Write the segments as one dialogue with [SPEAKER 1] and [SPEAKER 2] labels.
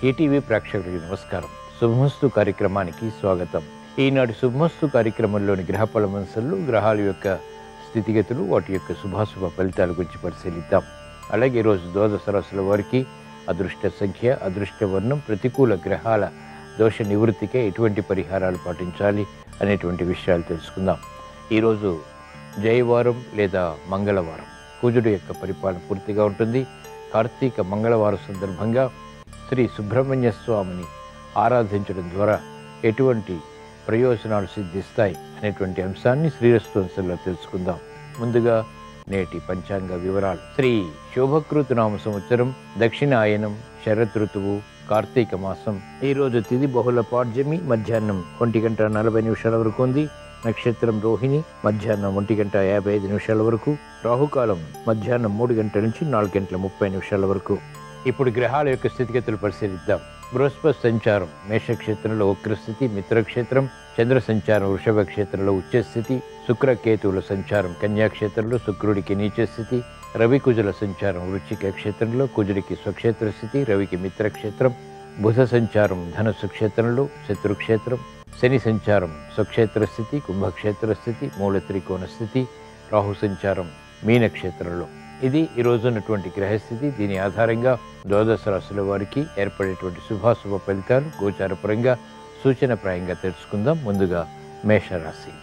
[SPEAKER 1] ETV ప్రేక్షకులకి నమస్కారం శుభమస్తు కార్యక్రమానికి స్వాగతం ఈనాటి శుభమస్తు కార్యక్రమంలోని గ్రహ పలమంశలు గ్రహాల యొక్క స్థితిగతులు వాటి యొక్క శుభాశుభ ఫలితాల గురించి పరిశీలిద్దాం అలాగే ఈరోజు ద్వాదశ రాశుల వారికి అదృష్ట సంఖ్య అదృష్ట వర్ణం ప్రతికూల గ్రహాల దోష నివృత్తికే ఎటువంటి పరిహారాలు పాటించాలి అనేటువంటి విషయాలు తెలుసుకుందాం ఈరోజు జయవారం లేదా మంగళవారం కుజుడు యొక్క పరిపాలన పూర్తిగా ఉంటుంది కార్తీక మంగళవారం సందర్భంగా శ్రీ సుబ్రహ్మణ్య స్వామిని ఆరాధించడం ద్వారా ఎటువంటి ప్రయోజనాలు సిద్ధిస్తాయి అనేటువంటి అంశాన్ని శ్రీరస్వంశంలో తెలుసుకుందాం ముందుగా నేటి పంచాంగ వివరాలు శ్రీ శోభకృతు నామ సంవత్సరం దక్షిణాయనం శరత్ ఋతువు కార్తీక మాసం ఈ రోజు తిది బహుళ పాడ్యమి మధ్యాహ్నం ఒంటి గంట నలభై నిమిషాల వరకు ఉంది నక్షత్రం రోహిణి మధ్యాహ్నం ఒంటి గంట యాభై ఐదు నిమిషాల వరకు రాహుకాలం మధ్యాహ్నం మూడు గంటల నుంచి నాలుగు గంటల ముప్పై నిమిషాల వరకు ఇప్పుడు గ్రహాల యొక్క స్థితిగతులు పరిశీలిద్దాం బృహస్పతి సంచారం మేషక్షేత్రంలో వక్రస్థితి మిత్రక్షేత్రం చంద్ర సంచారం వృషభ క్షేత్రంలో ఉచ్చస్థితి శుక్రకేతువుల సంచారం కన్యాక్షేత్రంలో శుక్రుడికి నీచస్థితి రవి కుజుల సంచారం వృచ్చిక క్షేత్రంలో కుజుడికి స్వక్షేత్ర స్థితి రవికి మిత్రక్షేత్రం బుధ సంచారం ధనస్సు క్షేత్రంలో శత్రుక్షేత్రం శని సంచారం స్వక్షేత్ర స్థితి కుంభక్షేత్ర స్థితి మూల త్రికోణ స్థితి రాహు సంచారం మీనక్షేత్రంలో ఇది ఈ రోజు ఉన్నటువంటి గ్రహస్థితి దీని ఆధారంగా ద్వాదశ రాశుల వారికి ఏర్పడేటువంటి శుభాశుభ ఫలితాలు గోచారపరంగా సూచనప్రాయంగా తెలుసుకుందాం ముందుగా మేషరాశి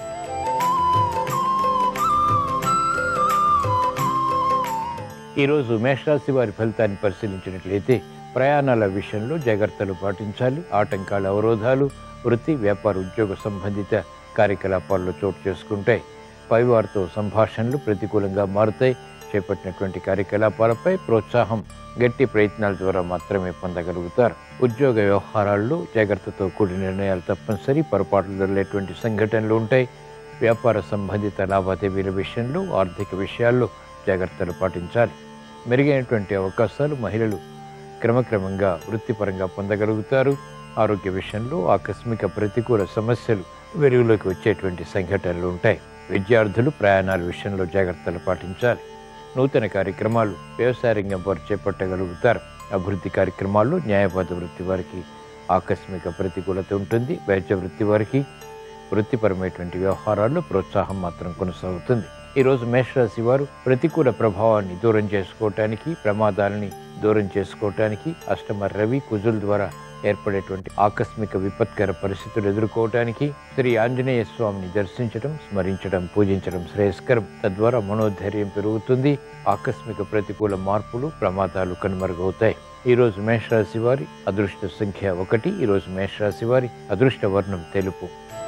[SPEAKER 1] ఈరోజు మేషరాశి వారి ఫలితాన్ని పరిశీలించినట్లయితే ప్రయాణాల విషయంలో జాగ్రత్తలు పాటించాలి ఆటంకాలు అవరోధాలు వృత్తి వ్యాపార ఉద్యోగ సంబంధిత కార్యకలాపాల్లో చోటు చేసుకుంటాయి పైవారితో సంభాషణలు ప్రతికూలంగా మారుతాయి చేపట్టినటువంటి కార్యకలాపాలపై ప్రోత్సాహం గట్టి ప్రయత్నాల ద్వారా మాత్రమే పొందగలుగుతారు ఉద్యోగ వ్యవహారాల్లో జాగ్రత్తతో కూడిన నిర్ణయాలు తప్పనిసరి పొరపాట్లు దొరికేటువంటి సంఘటనలు ఉంటాయి వ్యాపార సంబంధిత లావాదేవీల విషయంలో ఆర్థిక విషయాల్లో జాగ్రత్తలు పాటించాలి మెరుగైనటువంటి అవకాశాలు మహిళలు క్రమక్రమంగా వృత్తిపరంగా పొందగలుగుతారు ఆరోగ్య విషయంలో ఆకస్మిక ప్రతికూల సమస్యలు వెలుగులోకి వచ్చేటువంటి సంఘటనలు ఉంటాయి విద్యార్థులు ప్రయాణాల విషయంలో జాగ్రత్తలు పాటించాలి నూతన కార్యక్రమాలు వ్యవసాయ రంగం వారు చేపట్టగలుగుతారు అభివృద్ధి కార్యక్రమాల్లో న్యాయవాద వృత్తి వారికి ఆకస్మిక ప్రతికూలత ఉంటుంది వైద్య వృత్తి వారికి వృత్తిపరమైనటువంటి వ్యవహారాల్లో ప్రోత్సాహం మాత్రం కొనసాగుతుంది ఈరోజు మేషరాశి వారు ప్రతికూల ప్రభావాన్ని దూరం చేసుకోవటానికి ప్రమాదాలని దూరం చేసుకోవటానికి అష్టమ రవి కుజుల ద్వారా ఏర్పడేటువంటి ఆకస్మిక విపత్కర పరిస్థితులు ఎదుర్కోవటానికి శ్రీ ఆంజనేయ స్వామిని దర్శించడం స్మరించడం పూజించడం శ్రేయస్కరం తద్వారా మనోధైర్యం పెరుగుతుంది ఆకస్మిక ప్రతికూల మార్పులు ప్రమాదాలు కనుమరుగవుతాయి ఈ రోజు మేషరాశి వారి అదృష్ట సంఖ్య ఒకటి ఈ రోజు మేషరాశి వారి అదృష్ట వర్ణం తెలుపు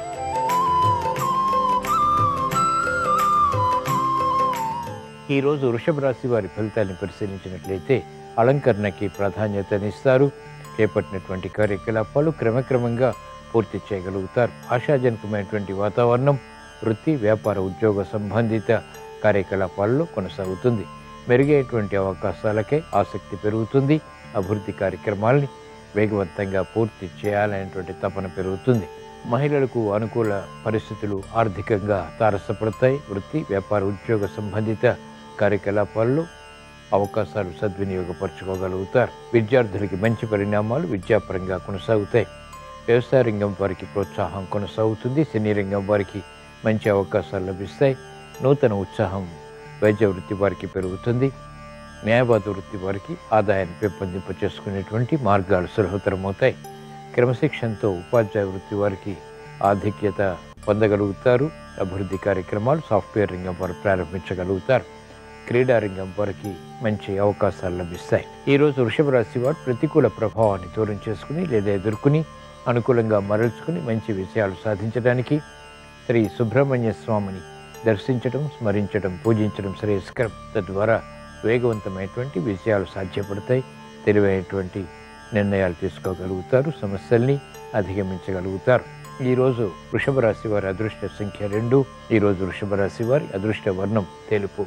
[SPEAKER 1] ఈ రోజు వృషభ రాశి వారి ఫలితాన్ని పరిశీలించినట్లయితే అలంకరణకి ప్రాధాన్యతనిస్తారు చేపట్టినటువంటి కార్యకలాపాలు క్రమక్రమంగా పూర్తి చేయగలుగుతారు ఆశాజనకమైనటువంటి వాతావరణం వృత్తి వ్యాపార ఉద్యోగ సంబంధిత కార్యకలాపాల్లో కొనసాగుతుంది మెరుగైనటువంటి అవకాశాలకే ఆసక్తి పెరుగుతుంది అభివృద్ధి కార్యక్రమాల్ని వేగవంతంగా పూర్తి చేయాలనేటువంటి తపన పెరుగుతుంది మహిళలకు అనుకూల పరిస్థితులు ఆర్థికంగా తారసపడతాయి వృత్తి వ్యాపార ఉద్యోగ సంబంధిత కార్యకలాపాల్లో అవకాశాలు సద్వినియోగపరచుకోగలుగుతారు విద్యార్థులకి మంచి పరిణామాలు విద్యాపరంగా కొనసాగుతాయి వ్యవసాయ రంగం వారికి ప్రోత్సాహం కొనసాగుతుంది సినీ రంగం వారికి మంచి అవకాశాలు లభిస్తాయి నూతన ఉత్సాహం వైద్య వృత్తి వారికి పెరుగుతుంది న్యాయవాద వృత్తి వారికి ఆదాయాన్ని పెంపొందింప చేసుకునేటువంటి మార్గాలు సులభతరమవుతాయి క్రమశిక్షణతో ఉపాధ్యాయ వృత్తి వారికి ఆధిక్యత పొందగలుగుతారు అభివృద్ధి కార్యక్రమాలు సాఫ్ట్వేర్ రంగం వారు ప్రారంభించగలుగుతారు క్రీడా రంగం వారికి మంచి అవకాశాలు లభిస్తాయి ఈరోజు వృషభ రాశి వారు ప్రతికూల ప్రభావాన్ని దూరం చేసుకుని లేదా ఎదుర్కొని అనుకూలంగా మరల్చుకుని మంచి విషయాలు సాధించడానికి శ్రీ సుబ్రహ్మణ్య స్వామిని దర్శించడం స్మరించడం పూజించడం శ్రేయస్కరం తద్వారా వేగవంతమైనటువంటి విజయాలు సాధ్యపడతాయి తెలివైనటువంటి నిర్ణయాలు తీసుకోగలుగుతారు సమస్యల్ని అధిగమించగలుగుతారు ఈరోజు వృషభ రాశి వారి అదృష్ట సంఖ్య రెండు ఈరోజు వృషభ రాశి వారి అదృష్ట వర్ణం తెలుపు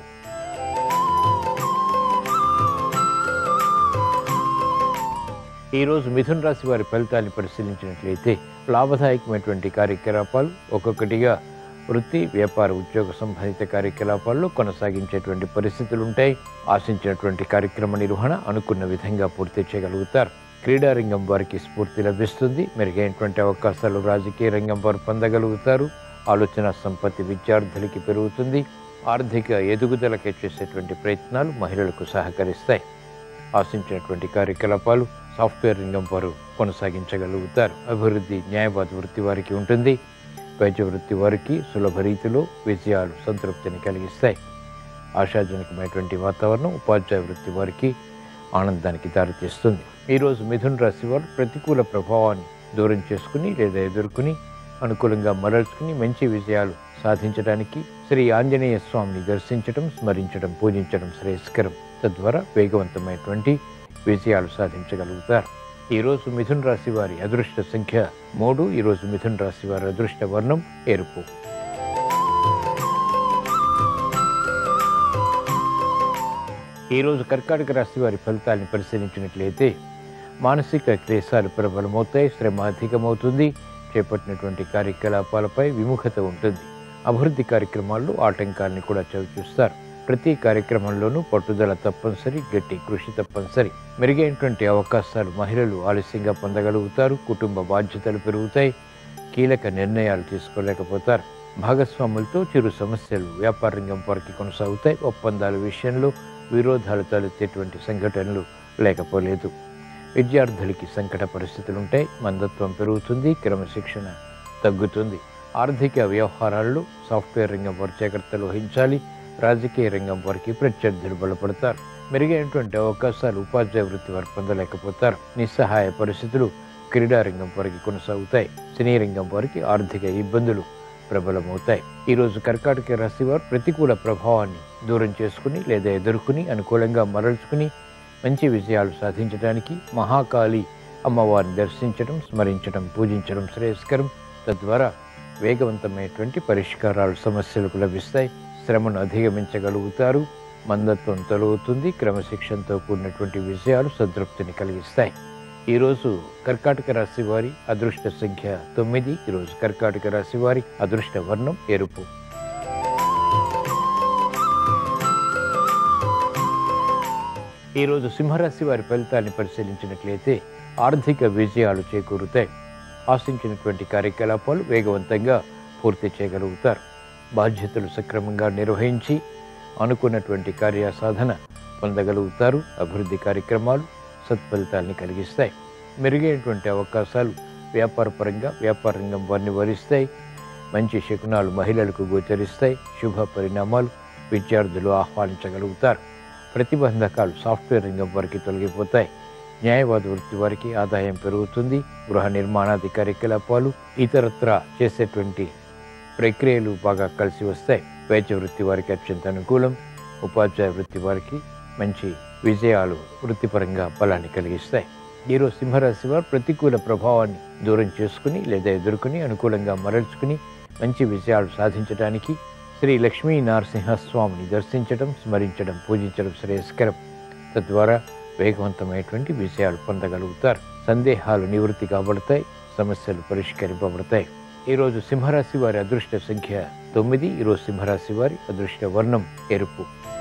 [SPEAKER 1] ఈరోజు మిథున రాశి వారి ఫలితాన్ని పరిశీలించినట్లయితే లాభదాయకమైనటువంటి కార్యకలాపాలు ఒక్కొక్కటిగా వృత్తి వ్యాపార ఉద్యోగ సంబంధిత కార్యకలాపాల్లో కొనసాగించేటువంటి పరిస్థితులు ఉంటాయి ఆశించినటువంటి కార్యక్రమ నిర్వహణ అనుకున్న విధంగా పూర్తి చేయగలుగుతారు క్రీడారంగం వారికి స్ఫూర్తి లభిస్తుంది మెరుగైనటువంటి అవకాశాలు రాజకీయ రంగం వారు పొందగలుగుతారు ఆలోచన సంపత్తి విద్యార్థులకి పెరుగుతుంది ఆర్థిక ఎదుగుదలకే చేసేటువంటి ప్రయత్నాలు మహిళలకు సహకరిస్తాయి ఆశించినటువంటి కార్యకలాపాలు సాఫ్ట్వేర్ రంగం వారు కొనసాగించగలుగుతారు అభివృద్ధి న్యాయవాద వృత్తి వారికి ఉంటుంది వైద్య వృత్తి వారికి సులభ రీతిలో విజయాలు సంతృప్తిని కలిగిస్తాయి ఆశాజనకమైనటువంటి వాతావరణం ఉపాధ్యాయ వృత్తి వారికి ఆనందానికి దారితీస్తుంది ఈరోజు మిథున్ రాశి వారు ప్రతికూల ప్రభావాన్ని దూరం చేసుకుని లేదా ఎదుర్కొని అనుకూలంగా మరల్చుకుని మంచి విజయాలు సాధించడానికి శ్రీ ఆంజనేయ స్వామిని దర్శించడం స్మరించడం పూజించడం శ్రేయస్కరం తద్వారా వేగవంతమైనటువంటి విజయాలు సాధించగలుగుతారు ఈరోజు మిథున్ రాశి వారి అదృష్ట సంఖ్య మూడు ఈరోజు మిథున్ రాశి వారి అదృష్ట వర్ణం ఎరుపు ఈరోజు కర్కాటక రాశి వారి ఫలితాలను పరిశీలించినట్లయితే మానసిక క్లేశాలు ప్రబలమవుతాయి శ్రమ అధికమవుతుంది చేపట్టినటువంటి కార్యకలాపాలపై విముఖత ఉంటుంది అభివృద్ధి కార్యక్రమాల్లో ఆటంకాలను కూడా చవిచూస్తారు ప్రతి కార్యక్రమంలోనూ పట్టుదల తప్పనిసరి గట్టి కృషి తప్పనిసరి మెరుగైనటువంటి అవకాశాలు మహిళలు ఆలస్యంగా పొందగలుగుతారు కుటుంబ బాధ్యతలు పెరుగుతాయి కీలక నిర్ణయాలు తీసుకోలేకపోతారు భాగస్వాములతో చిరు సమస్యలు వ్యాపార రంగం వరకు కొనసాగుతాయి ఒప్పందాల విషయంలో విరోధాలు తలెత్తేటువంటి సంఘటనలు లేకపోలేదు విద్యార్థులకి సంకట పరిస్థితులు ఉంటాయి మందత్వం పెరుగుతుంది క్రమశిక్షణ తగ్గుతుంది ఆర్థిక వ్యవహారాల్లో సాఫ్ట్వేర్ రంగం వారు జాగ్రత్తలు వహించాలి రాజకీయ రంగం వారికి ప్రత్యర్థులు బలపడతారు మెరుగైనటువంటి అవకాశాలు ఉపాధ్యాయ వృత్తి వారు పొందలేకపోతారు నిస్సహాయ పరిస్థితులు క్రీడా రంగం వారికి కొనసాగుతాయి సినీ రంగం వారికి ఆర్థిక ఇబ్బందులు ప్రబలమవుతాయి ఈరోజు కర్కాటక రాశి వారు ప్రతికూల ప్రభావాన్ని దూరం చేసుకుని లేదా ఎదుర్కొని అనుకూలంగా మరల్చుకుని మంచి విజయాలు సాధించడానికి మహాకాళి అమ్మవారిని దర్శించడం స్మరించడం పూజించడం శ్రేయస్కరం తద్వారా వేగవంతమైనటువంటి పరిష్కారాలు సమస్యలకు లభిస్తాయి శ్రమను అధిగమించగలుగుతారు మందత్వం తొలగుతుంది క్రమశిక్షణతో కూడినటువంటి విజయాలు సంతృప్తిని కలిగిస్తాయి ఈరోజు కర్కాటక రాశి వారి అదృష్ట సంఖ్య తొమ్మిది ఈరోజు కర్కాటక రాశి వారి అదృష్ట వర్ణం ఎరుపు ఈరోజు సింహరాశి వారి ఫలితాన్ని పరిశీలించినట్లయితే ఆర్థిక విజయాలు చేకూరుతాయి ఆశించినటువంటి కార్యకలాపాలు వేగవంతంగా పూర్తి చేయగలుగుతారు బాధ్యతలు సక్రమంగా నిర్వహించి అనుకున్నటువంటి కార్యసాధన పొందగలుగుతారు అభివృద్ధి కార్యక్రమాలు సత్ఫలితాల్ని కలిగిస్తాయి మెరుగైనటువంటి అవకాశాలు వ్యాపారపరంగా వ్యాపార రంగం వారిని వరిస్తాయి మంచి శకునాలు మహిళలకు గోచరిస్తాయి శుభ పరిణామాలు విద్యార్థులు ఆహ్వానించగలుగుతారు ప్రతిబంధకాలు సాఫ్ట్వేర్ రంగం వారికి తొలగిపోతాయి న్యాయవాద వృత్తి వారికి ఆదాయం పెరుగుతుంది గృహ నిర్మాణాది కార్యకలాపాలు ఇతరత్ర చేసేటువంటి ప్రక్రియలు బాగా కలిసి వస్తాయి వైద్య వృత్తి వారికి అత్యంత అనుకూలం ఉపాధ్యాయ వృత్తి వారికి మంచి విజయాలు వృత్తిపరంగా బలాన్ని కలిగిస్తాయి ఈరోజు సింహరాశి వారు ప్రతికూల ప్రభావాన్ని దూరం చేసుకుని లేదా ఎదుర్కొని అనుకూలంగా మరల్చుకుని మంచి విజయాలు సాధించడానికి శ్రీ లక్ష్మీ నరసింహస్వామిని దర్శించడం స్మరించడం పూజించడం శ్రేయస్కరం తద్వారా వేగవంతమైనటువంటి విజయాలు పొందగలుగుతారు సందేహాలు నివృత్తి కాబడతాయి సమస్యలు పరిష్కరింపబడతాయి ఈరోజు సింహరాశి వారి అదృష్ట సంఖ్య తొమ్మిది ఈరోజు సింహరాశి వారి అదృష్ట వర్ణం ఎరుపు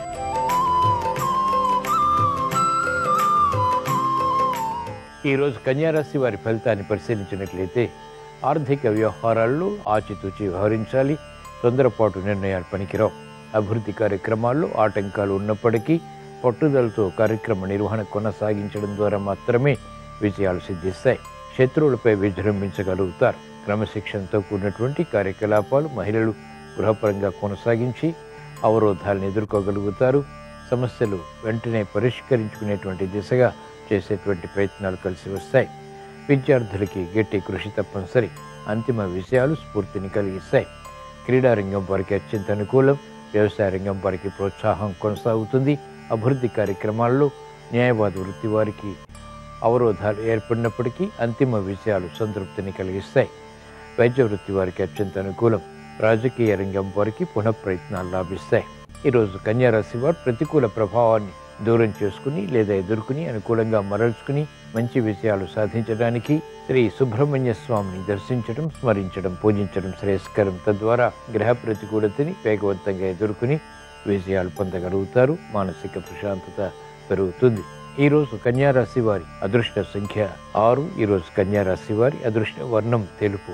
[SPEAKER 1] ఈరోజు కన్యారాశి వారి ఫలితాన్ని పరిశీలించినట్లయితే ఆర్థిక వ్యవహారాల్లో ఆచితూచి వ్యవహరించాలి తొందరపాటు నిర్ణయాలు పనికిరావు అభివృద్ధి కార్యక్రమాల్లో ఆటంకాలు ఉన్నప్పటికీ పట్టుదలతో కార్యక్రమ నిర్వహణ కొనసాగించడం ద్వారా మాత్రమే విజయాలు సిద్ధిస్తాయి శత్రువులపై విజృంభించగలుగుతారు క్రమశిక్షణతో కూడినటువంటి కార్యకలాపాలు మహిళలు గృహపరంగా కొనసాగించి అవరోధాలను ఎదుర్కోగలుగుతారు సమస్యలు వెంటనే పరిష్కరించుకునేటువంటి దిశగా చేసేటువంటి ప్రయత్నాలు కలిసి వస్తాయి విద్యార్థులకి గట్టి కృషి తప్పనిసరి అంతిమ విషయాలు స్ఫూర్తిని కలిగిస్తాయి క్రీడారంగం వారికి అత్యంత అనుకూలం వ్యవసాయ రంగం వారికి ప్రోత్సాహం కొనసాగుతుంది అభివృద్ధి కార్యక్రమాల్లో న్యాయవాద వృత్తి వారికి అవరోధాలు ఏర్పడినప్పటికీ అంతిమ విషయాలు సంతృప్తిని కలిగిస్తాయి వైద్య వృత్తి వారికి అత్యంత అనుకూలం రాజకీయ రంగం వారికి పునఃప్రయత్నాలు లాభిస్తాయి ఈరోజు కన్యారాశి వారు ప్రతికూల ప్రభావాన్ని దూరం చేసుకుని లేదా ఎదుర్కొని అనుకూలంగా మరల్చుకుని మంచి విషయాలు సాధించడానికి శ్రీ సుబ్రహ్మణ్య స్వామిని దర్శించడం స్మరించడం పూజించడం శ్రేయస్కరం తద్వారా గ్రహ ప్రతికూలతని వేగవంతంగా ఎదుర్కొని విజయాలు పొందగలుగుతారు మానసిక ప్రశాంతత పెరుగుతుంది ఈరోజు కన్యా రాశి వారి అదృష్ట సంఖ్య ఆరు ఈరోజు కన్యా రాశి వారి అదృష్ట వర్ణం తెలుపు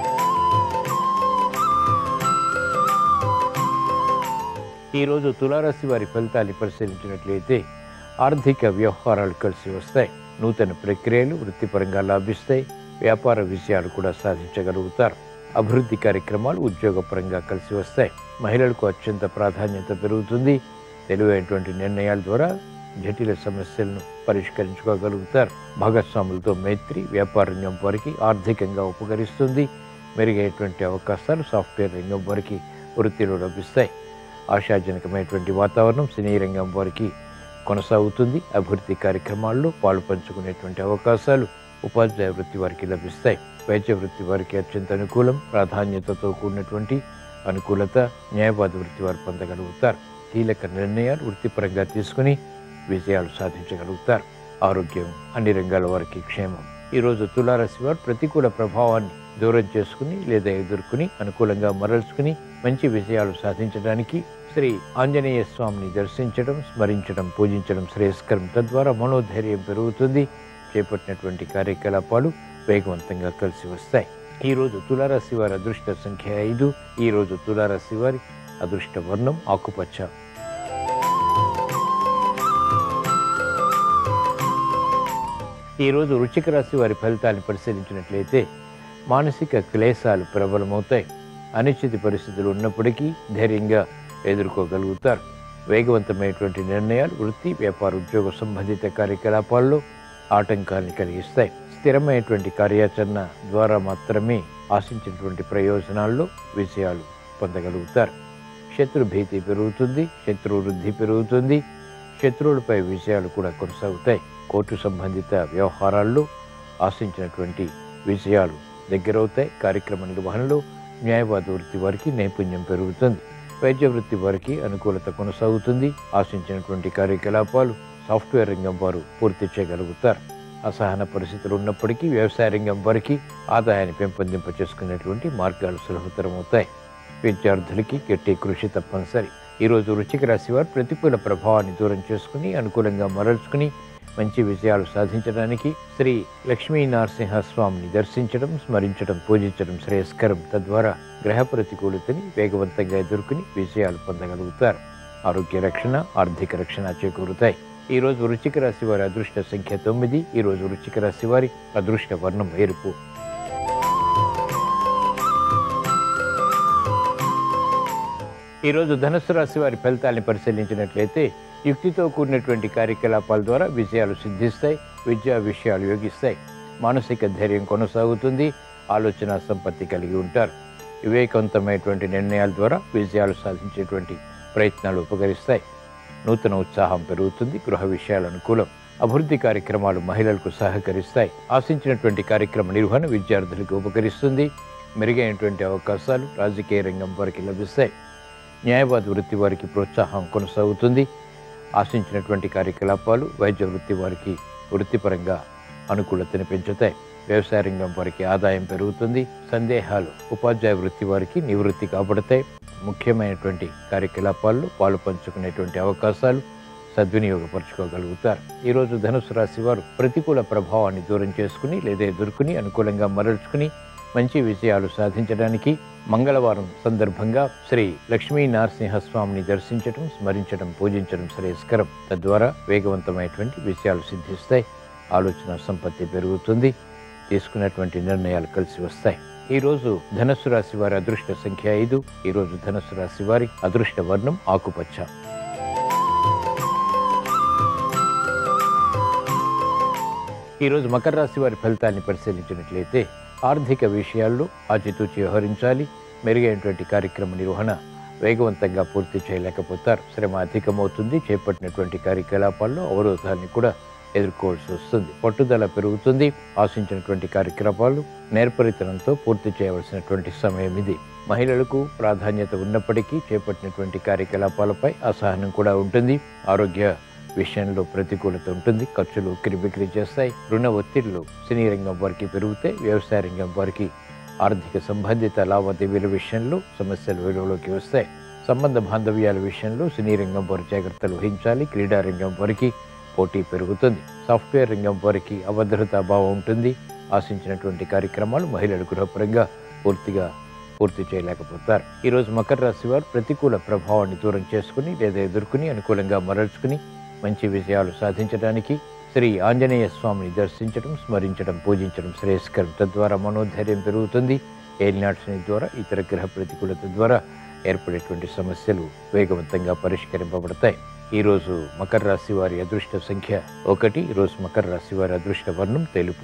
[SPEAKER 1] ఈరోజు తులారాశి వారి ఫలితాన్ని పరిశీలించినట్లయితే ఆర్థిక వ్యవహారాలు కలిసి వస్తాయి నూతన ప్రక్రియలు వృత్తిపరంగా లాభిస్తాయి వ్యాపార విజయాలు కూడా సాధించగలుగుతారు అభివృద్ధి కార్యక్రమాలు ఉద్యోగపరంగా కలిసి వస్తాయి మహిళలకు అత్యంత ప్రాధాన్యత పెరుగుతుంది తెలివైనటువంటి నిర్ణయాల ద్వారా జటిల సమస్యలను పరిష్కరించుకోగలుగుతారు భాగస్వాములతో మైత్రి వ్యాపార రంగం వారికి ఆర్థికంగా ఉపకరిస్తుంది మెరుగైనటువంటి అవకాశాలు సాఫ్ట్వేర్ రంగం వారికి వృత్తిలో లభిస్తాయి ఆశాజనకమైనటువంటి వాతావరణం సినీ రంగం వారికి కొనసాగుతుంది అభివృద్ధి కార్యక్రమాల్లో పాలు పంచుకునేటువంటి అవకాశాలు ఉపాధ్యాయ వృత్తి వారికి లభిస్తాయి వైద్య వృత్తి వారికి అత్యంత అనుకూలం ప్రాధాన్యతతో కూడినటువంటి అనుకూలత న్యాయవాద వృత్తి వారు పొందగలుగుతారు కీలక నిర్ణయాలు వృత్తిపరంగా తీసుకుని విజయాలు సాధించగలుగుతారు ఆరోగ్యం అన్ని రంగాల వారికి క్షేమం ఈరోజు తులారాశి వారు ప్రతికూల ప్రభావాన్ని దూరం చేసుకుని లేదా ఎదుర్కొని అనుకూలంగా మరల్చుకుని మంచి విజయాలు సాధించడానికి శ్రీ ఆంజనేయ స్వామిని దర్శించడం స్మరించడం పూజించడం శ్రేయస్కరం తద్వారా మనోధైర్యం పెరుగుతుంది చేపట్టినటువంటి కార్యకలాపాలు వేగవంతంగా కలిసి వస్తాయి ఈ రోజు తులారాశి వారి అదృష్ట సంఖ్య ఐదు ఈ రోజు తులారాశి వారి అదృష్ట వర్ణం ఆకుపచ్చ ఈ రోజు వృశ్చిక రాశి వారి ఫలితాన్ని పరిశీలించినట్లయితే మానసిక క్లేశాలు ప్రబలమవుతాయి అనిశ్చిత పరిస్థితులు ఉన్నప్పటికీ ధైర్యంగా ఎదుర్కోగలుగుతారు వేగవంతమైనటువంటి నిర్ణయాలు వృత్తి వ్యాపార ఉద్యోగ సంబంధిత కార్యకలాపాల్లో ఆటంకాన్ని కలిగిస్తాయి స్థిరమైనటువంటి కార్యాచరణ ద్వారా మాత్రమే ఆశించినటువంటి ప్రయోజనాల్లో విజయాలు పొందగలుగుతారు శత్రు భీతి పెరుగుతుంది శత్రు వృద్ధి పెరుగుతుంది శత్రువులపై విజయాలు కూడా కొనసాగుతాయి కోర్టు సంబంధిత వ్యవహారాల్లో ఆశించినటువంటి విజయాలు దగ్గరవుతాయి కార్యక్రమ నిర్వహణలో న్యాయవాద వృత్తి వారికి నైపుణ్యం పెరుగుతుంది వైద్య వృత్తి వారికి అనుకూలత కొనసాగుతుంది ఆశించినటువంటి కార్యకలాపాలు సాఫ్ట్వేర్ రంగం వారు పూర్తి చేయగలుగుతారు అసహన పరిస్థితులు ఉన్నప్పటికీ వ్యవసాయ రంగం వారికి ఆదాయాన్ని పెంపొందింప చేసుకునేటువంటి మార్గాలు సులభతరం అవుతాయి విద్యార్థులకి గట్టి కృషి తప్పనిసరి ఈరోజు వృశ్చిక రాశి వారు ప్రతికూల ప్రభావాన్ని దూరం చేసుకుని అనుకూలంగా మరల్చుకుని మంచి విజయాలు సాధించడానికి శ్రీ లక్ష్మీ నరసింహస్వామిని దర్శించడం స్మరించడం పూజించడం శ్రేయస్కరం తద్వారా గ్రహ ప్రతికూలతని వేగవంతంగా ఎదుర్కొని విజయాలు పొందగలుగుతారు ఆరోగ్య రక్షణ ఆర్థిక రక్షణ చేకూరుతాయి ఈ రోజు వృశ్చిక రాశి వారి అదృష్ట సంఖ్య తొమ్మిది ఈ రోజు వృశ్చిక రాశి వారి అదృష్ట వర్ణం ఎరుపు ఈరోజు ధనుస్సు రాశి వారి ఫలితాన్ని పరిశీలించినట్లయితే యుక్తితో కూడినటువంటి కార్యకలాపాల ద్వారా విజయాలు సిద్ధిస్తాయి విద్యా విషయాలు యోగిస్తాయి మానసిక ధైర్యం కొనసాగుతుంది ఆలోచన సంపత్తి కలిగి ఉంటారు వివేకవంతమైనటువంటి నిర్ణయాల ద్వారా విజయాలు సాధించేటువంటి ప్రయత్నాలు ఉపకరిస్తాయి నూతన ఉత్సాహం పెరుగుతుంది గృహ విషయాలు అనుకూలం అభివృద్ధి కార్యక్రమాలు మహిళలకు సహకరిస్తాయి ఆశించినటువంటి కార్యక్రమ నిర్వహణ విద్యార్థులకు ఉపకరిస్తుంది మెరుగైనటువంటి అవకాశాలు రాజకీయ రంగం వారికి లభిస్తాయి న్యాయవాద వృత్తి వారికి ప్రోత్సాహం కొనసాగుతుంది ఆశించినటువంటి కార్యకలాపాలు వైద్య వృత్తి వారికి వృత్తిపరంగా అనుకూలతను పెంచుతాయి వ్యవసాయ రంగం వారికి ఆదాయం పెరుగుతుంది సందేహాలు ఉపాధ్యాయ వృత్తి వారికి నివృత్తి కాబడతాయి ముఖ్యమైనటువంటి కార్యకలాపాల్లో పాలు పంచుకునేటువంటి అవకాశాలు సద్వినియోగపరచుకోగలుగుతారు ఈరోజు ధనుసు రాశి వారు ప్రతికూల ప్రభావాన్ని దూరం చేసుకుని లేదా ఎదుర్కొని అనుకూలంగా మరల్చుకుని మంచి విజయాలు సాధించడానికి మంగళవారం సందర్భంగా శ్రీ లక్ష్మీ నరసింహస్వామిని దర్శించడం స్మరించడం పూజించడం శ్రేయస్కరం తద్వారా వేగవంతమైనటువంటి విజయాలు సిద్ధిస్తాయి ఆలోచన సంపత్తి పెరుగుతుంది తీసుకున్నటువంటి నిర్ణయాలు కలిసి వస్తాయి ఈ రోజు ధనస్సు రాశి వారి అదృష్ట సంఖ్య ఐదు ఈ రోజు ధనస్సు రాశి వారి అదృష్ట వర్ణం ఆకుపచ్చ ఈరోజు మకర రాశి వారి ఫలితాన్ని పరిశీలించినట్లయితే ఆర్థిక విషయాల్లో ఆచితూచి వ్యవహరించాలి మెరుగైనటువంటి కార్యక్రమ నిర్వహణ వేగవంతంగా పూర్తి చేయలేకపోతారు శ్రమ అధికమవుతుంది చేపట్టినటువంటి కార్యకలాపాల్లో అవరోధాన్ని కూడా ఎదుర్కోవాల్సి వస్తుంది పట్టుదల పెరుగుతుంది ఆశించినటువంటి కార్యకలాపాలు నేర్పరితనంతో పూర్తి చేయవలసినటువంటి సమయం ఇది మహిళలకు ప్రాధాన్యత ఉన్నప్పటికీ చేపట్టినటువంటి కార్యకలాపాలపై అసహనం కూడా ఉంటుంది ఆరోగ్య విషయంలో ప్రతికూలత ఉంటుంది ఖర్చులు ఉక్కిరిబిక్కిరి చేస్తాయి రుణ ఒత్తిళ్లు సినీ రంగం వారికి పెరుగుతాయి వ్యవసాయ రంగం వారికి ఆర్థిక సంబంధిత లావాదేవీల విషయంలో సమస్యలు వెలుగులోకి వస్తాయి సంబంధ బాంధవ్యాల విషయంలో సినీ రంగం వారు జాగ్రత్తలు వహించాలి క్రీడా రంగం వారికి పోటీ పెరుగుతుంది సాఫ్ట్వేర్ రంగం వారికి అభద్రతా భావం ఉంటుంది ఆశించినటువంటి కార్యక్రమాలు మహిళలు గృహపరంగా పూర్తిగా పూర్తి చేయలేకపోతారు ఈరోజు మకర రాశి వారు ప్రతికూల ప్రభావాన్ని దూరం చేసుకుని లేదా ఎదుర్కొని అనుకూలంగా మరల్చుకుని మంచి విజయాలు సాధించడానికి శ్రీ ఆంజనేయ స్వామిని దర్శించడం స్మరించడం పూజించడం శ్రేయస్కరం తద్వారా మనోధైర్యం పెరుగుతుంది ఏలినాట్స్ని ద్వారా ఇతర గ్రహ ప్రతికూలత ద్వారా ఏర్పడేటువంటి సమస్యలు వేగవంతంగా పరిష్కరింపబడతాయి ఈరోజు మకర రాశి వారి అదృష్ట సంఖ్య ఒకటి ఈరోజు మకర రాశి వారి అదృష్ట వర్ణం తెలుపు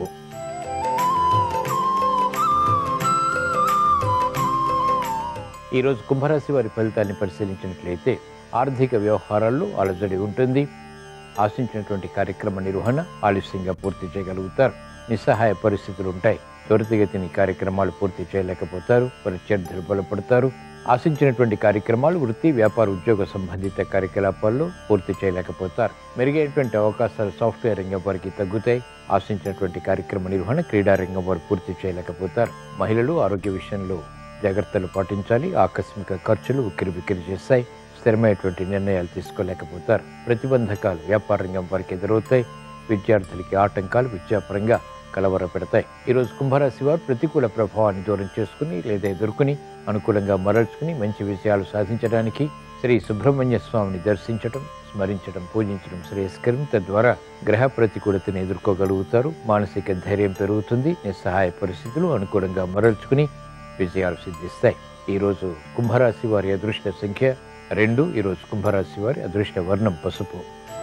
[SPEAKER 1] ఈరోజు కుంభరాశి వారి ఫలితాన్ని పరిశీలించినట్లయితే ఆర్థిక వ్యవహారాల్లో అలజడి ఉంటుంది ఆశించినటువంటి కార్యక్రమ నిర్వహణ ఆలస్యంగా పూర్తి చేయగలుగుతారు నిస్సహాయ పరిస్థితులు ఉంటాయి త్వరితగతిని కార్యక్రమాలు పూర్తి చేయలేకపోతారు ప్రత్యర్థులు బలపడతారు ఆశించినటువంటి కార్యక్రమాలు వృత్తి వ్యాపార ఉద్యోగ సంబంధిత కార్యకలాపాల్లో పూర్తి చేయలేకపోతారు మెరుగైనటువంటి అవకాశాలు సాఫ్ట్వేర్ రంగం వారికి తగ్గుతాయి ఆశించినటువంటి కార్యక్రమ నిర్వహణ క్రీడా రంగం వారు పూర్తి చేయలేకపోతారు మహిళలు ఆరోగ్య విషయంలో జాగ్రత్తలు పాటించాలి ఆకస్మిక ఖర్చులు ఉక్కిరి బిక్కిరి చేస్తాయి స్థిరమైనటువంటి నిర్ణయాలు తీసుకోలేకపోతారు ప్రతిబంధకాలు వ్యాపార రంగం వారికి ఎదురవుతాయి విద్యార్థులకి ఆటంకాలు విద్యాపరంగా కలవర పెడతాయి ఈరోజు కుంభరాశి వారు ప్రతికూల ప్రభావాన్ని దూరం చేసుకుని లేదా ఎదుర్కొని అనుకూలంగా మరల్చుకుని మంచి విజయాలు సాధించడానికి శ్రీ సుబ్రహ్మణ్య స్వామిని దర్శించడం స్మరించడం పూజించడం శ్రేయస్కరం తద్వారా గ్రహ ప్రతికూలతను ఎదుర్కోగలుగుతారు మానసిక ధైర్యం పెరుగుతుంది నిస్సహాయ పరిస్థితులు అనుకూలంగా మరల్చుకుని విజయాలు సిద్ధిస్తాయి ఈరోజు కుంభరాశి వారి అదృష్ట సంఖ్య రెండు ఈరోజు కుంభరాశి వారి అదృష్ట వర్ణం పసుపు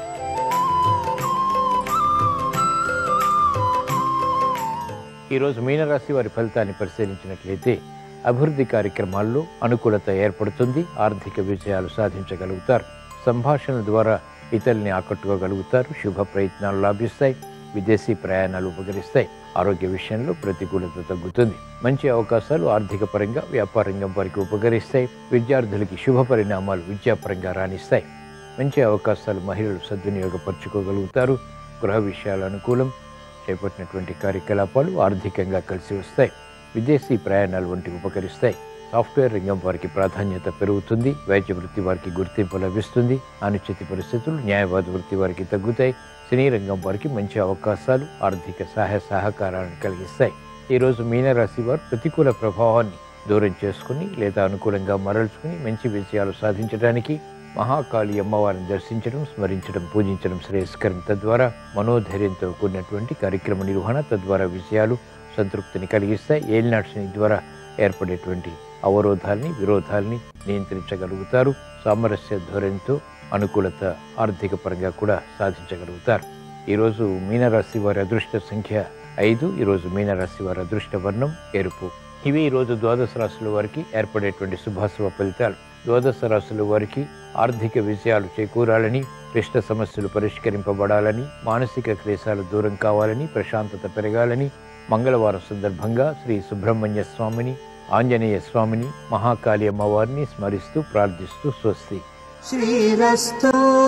[SPEAKER 1] ఈరోజు మీనరాశి వారి ఫలితాన్ని పరిశీలించినట్లయితే అభివృద్ధి కార్యక్రమాల్లో అనుకూలత ఏర్పడుతుంది ఆర్థిక విజయాలు సాధించగలుగుతారు సంభాషణల ద్వారా ఇతరుల్ని ఆకట్టుకోగలుగుతారు శుభ ప్రయత్నాలు లాభిస్తాయి విదేశీ ప్రయాణాలు ఉపకరిస్తాయి ఆరోగ్య విషయంలో ప్రతికూలత తగ్గుతుంది మంచి అవకాశాలు ఆర్థిక పరంగా వ్యాపార రంగం వారికి ఉపకరిస్తాయి విద్యార్థులకి శుభ పరిణామాలు విద్యాపరంగా రాణిస్తాయి మంచి అవకాశాలు మహిళలు సద్వినియోగపరచుకోగలుగుతారు గృహ విషయాలు అనుకూలం చేపట్టినటువంటి కార్యకలాపాలు ఆర్థికంగా కలిసి వస్తాయి విదేశీ ప్రయాణాలు వంటివి ఉపకరిస్తాయి సాఫ్ట్వేర్ రంగం వారికి ప్రాధాన్యత పెరుగుతుంది వైద్య వృత్తి వారికి గుర్తింపు లభిస్తుంది అనుచిత పరిస్థితులు న్యాయవాద వృత్తి వారికి తగ్గుతాయి సినీ రంగం వారికి మంచి అవకాశాలు ఆర్థిక సహాయ సహకారాలను కలిగిస్తాయి ఈరోజు మీనరాశి వారు ప్రతికూల ప్రభావాన్ని దూరం చేసుకుని లేదా అనుకూలంగా మరల్చుకుని మంచి విజయాలు సాధించడానికి మహాకాళి అమ్మవారిని దర్శించడం స్మరించడం పూజించడం శ్రేయస్కరం తద్వారా మనోధైర్యంతో కూడినటువంటి కార్యక్రమ నిర్వహణ తద్వారా విజయాలు సంతృప్తిని కలిగిస్తాయి ఏలినాట్స్ని ద్వారా ఏర్పడేటువంటి అవరోధాల్ని విరోధాల్ని నియంత్రించగలుగుతారు సామరస్య ధోరణితో అనుకూలత ఆర్థిక పరంగా కూడా సాధించగలుగుతారు ఈరోజు మీనరాశి వారి అదృష్ట సంఖ్య ఐదు ఈరోజు మీనరాశి వారి అదృష్ట వర్ణం ఎరుపు ఇవి ఈరోజు ద్వాదశ రాశుల వారికి ఏర్పడేటువంటి శుభాశుభ ఫలితాలు ద్వాదశ రాశుల వారికి ఆర్థిక విజయాలు చేకూరాలని క్లిష్ట సమస్యలు పరిష్కరింపబడాలని మానసిక క్లేశాలు దూరం కావాలని ప్రశాంతత పెరగాలని మంగళవారం సందర్భంగా శ్రీ సుబ్రహ్మణ్య స్వామిని ఆంజనేయ స్వామిని మహాకాళి అమ్మవారిని స్మరిస్తూ ప్రార్థిస్తూ స్వస్తి
[SPEAKER 2] శ్రీరస్తు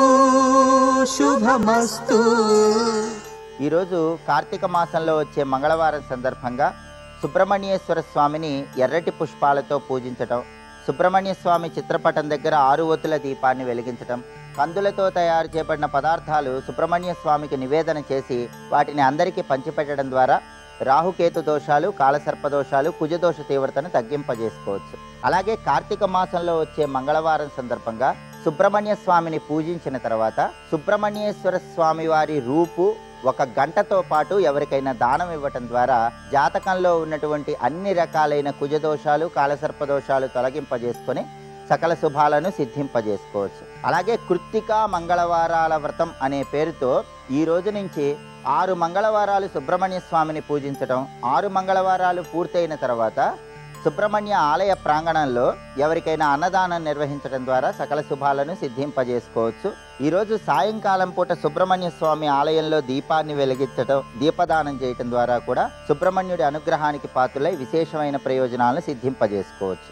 [SPEAKER 2] శుభమస్తు
[SPEAKER 3] ఈరోజు కార్తీక మాసంలో వచ్చే మంగళవారం సందర్భంగా సుబ్రహ్మణ్యేశ్వర స్వామిని ఎర్రటి పుష్పాలతో పూజించటం సుబ్రహ్మణ్య స్వామి చిత్రపటం దగ్గర ఆరు ఒత్తుల దీపాన్ని వెలిగించటం కందులతో తయారు చేయబడిన పదార్థాలు సుబ్రహ్మణ్య స్వామికి నివేదన చేసి వాటిని అందరికీ పంచిపెట్టడం ద్వారా రాహుకేతు దోషాలు కాలసర్ప దోషాలు కుజదోష తీవ్రతను తగ్గింపజేసుకోవచ్చు అలాగే కార్తీక మాసంలో వచ్చే మంగళవారం సందర్భంగా సుబ్రహ్మణ్య స్వామిని పూజించిన తర్వాత సుబ్రహ్మణ్యేశ్వర స్వామి వారి రూపు ఒక గంటతో పాటు ఎవరికైనా దానం ఇవ్వటం ద్వారా జాతకంలో ఉన్నటువంటి అన్ని రకాలైన కుజదోషాలు కాలసర్పదోషాలు తొలగింపజేసుకొని సకల శుభాలను సిద్ధింపజేసుకోవచ్చు అలాగే కృత్తిక మంగళవారాల వ్రతం అనే పేరుతో ఈ రోజు నుంచి ఆరు మంగళవారాలు సుబ్రహ్మణ్య స్వామిని పూజించటం ఆరు మంగళవారాలు పూర్తయిన తర్వాత సుబ్రహ్మణ్య ఆలయ ప్రాంగణంలో ఎవరికైనా అన్నదానం నిర్వహించడం ద్వారా సకల శుభాలను సిద్ధింపజేసుకోవచ్చు ఈరోజు సాయంకాలం పూట సుబ్రహ్మణ్య స్వామి ఆలయంలో దీపాన్ని వెలిగించడం దీపదానం చేయటం ద్వారా కూడా సుబ్రహ్మణ్యుడి అనుగ్రహానికి పాత్రులై విశేషమైన ప్రయోజనాలను సిద్ధింపజేసుకోవచ్చు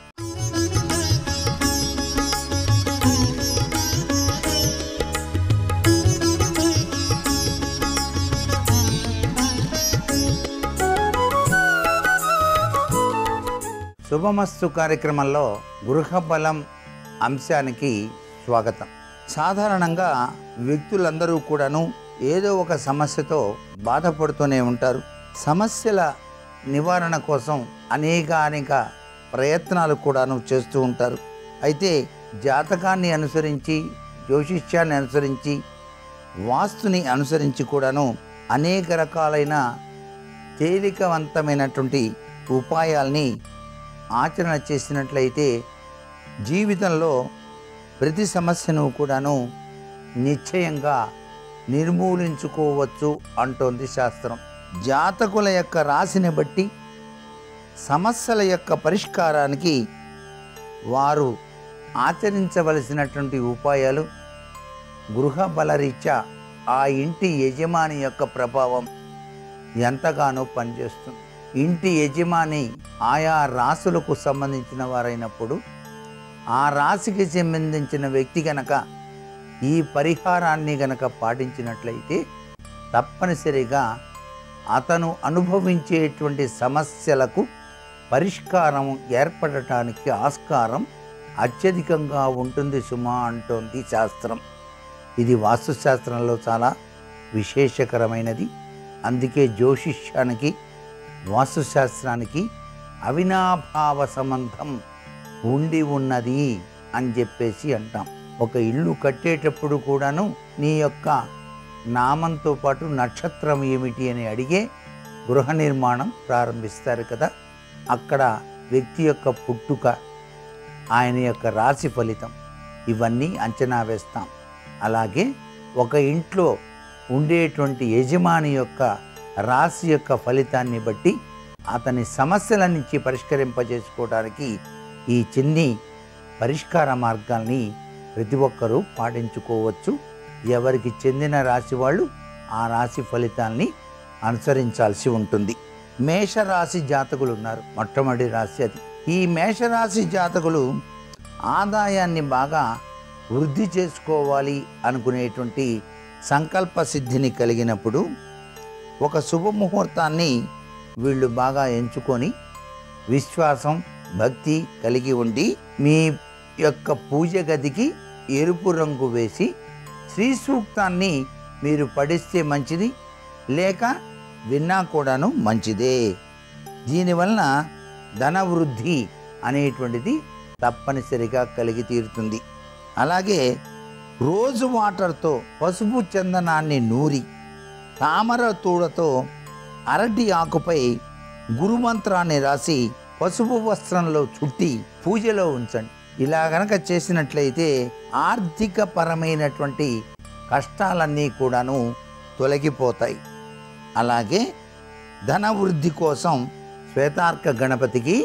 [SPEAKER 2] శుభమస్తు కార్యక్రమంలో గృహ బలం అంశానికి స్వాగతం సాధారణంగా వ్యక్తులందరూ కూడాను ఏదో ఒక సమస్యతో బాధపడుతూనే ఉంటారు సమస్యల నివారణ కోసం అనేక అనేక ప్రయత్నాలు కూడాను చేస్తూ ఉంటారు అయితే జాతకాన్ని అనుసరించి జ్యోతిష్యాన్ని అనుసరించి వాస్తుని అనుసరించి కూడాను అనేక రకాలైన తేలికవంతమైనటువంటి ఉపాయాల్ని ఆచరణ చేసినట్లయితే జీవితంలో ప్రతి సమస్యను కూడాను నిశ్చయంగా నిర్మూలించుకోవచ్చు అంటోంది శాస్త్రం జాతకుల యొక్క రాశిని బట్టి సమస్యల యొక్క పరిష్కారానికి వారు ఆచరించవలసినటువంటి ఉపాయాలు గృహ బలరీత్యా ఆ ఇంటి యజమాని యొక్క ప్రభావం ఎంతగానో పనిచేస్తుంది ఇంటి యజమాని ఆయా రాసులకు సంబంధించిన వారైనప్పుడు ఆ రాశికి సంబంధించిన వ్యక్తి గనక ఈ పరిహారాన్ని గనక పాటించినట్లయితే తప్పనిసరిగా అతను అనుభవించేటువంటి సమస్యలకు పరిష్కారం ఏర్పడటానికి ఆస్కారం అత్యధికంగా ఉంటుంది సుమా అంటోంది శాస్త్రం ఇది వాస్తుశాస్త్రంలో చాలా విశేషకరమైనది అందుకే జ్యోతిష్యానికి వాస్తుశాస్త్రానికి అవినాభావ సంబంధం ఉండి ఉన్నది అని చెప్పేసి అంటాం ఒక ఇల్లు కట్టేటప్పుడు కూడాను నీ యొక్క నామంతో పాటు నక్షత్రం ఏమిటి అని అడిగే గృహ నిర్మాణం ప్రారంభిస్తారు కదా అక్కడ వ్యక్తి యొక్క పుట్టుక ఆయన యొక్క రాశి ఫలితం ఇవన్నీ అంచనా వేస్తాం అలాగే ఒక ఇంట్లో ఉండేటువంటి యజమాని యొక్క రాశి యొక్క ఫలితాన్ని బట్టి అతని సమస్యల నుంచి పరిష్కరింపజేసుకోవడానికి ఈ చిన్ని పరిష్కార మార్గాల్ని ప్రతి ఒక్కరూ పాటించుకోవచ్చు ఎవరికి చెందిన రాశి వాళ్ళు ఆ రాశి ఫలితాల్ని అనుసరించాల్సి ఉంటుంది మేషరాశి జాతకులు ఉన్నారు మొట్టమొదటి రాశి అది ఈ మేషరాశి జాతకులు ఆదాయాన్ని బాగా వృద్ధి చేసుకోవాలి అనుకునేటువంటి సంకల్ప సిద్ధిని కలిగినప్పుడు ఒక శుభముహూర్తాన్ని వీళ్ళు బాగా ఎంచుకొని విశ్వాసం భక్తి కలిగి ఉండి మీ యొక్క పూజ గదికి ఎరుపు రంగు వేసి శ్రీ సూక్తాన్ని మీరు పడిస్తే మంచిది లేక విన్నా కూడాను మంచిదే దీనివలన ధన వృద్ధి అనేటువంటిది తప్పనిసరిగా కలిగి తీరుతుంది అలాగే రోజు వాటర్తో పసుపు చందనాన్ని నూరి తామర తూడతో అరటి ఆకుపై గురుమంత్రాన్ని రాసి పసుపు వస్త్రంలో చుట్టి పూజలో ఉంచండి ఇలా గనక చేసినట్లయితే ఆర్థిక పరమైనటువంటి కష్టాలన్నీ కూడాను తొలగిపోతాయి అలాగే ధన వృద్ధి కోసం శ్వేతార్క గణపతికి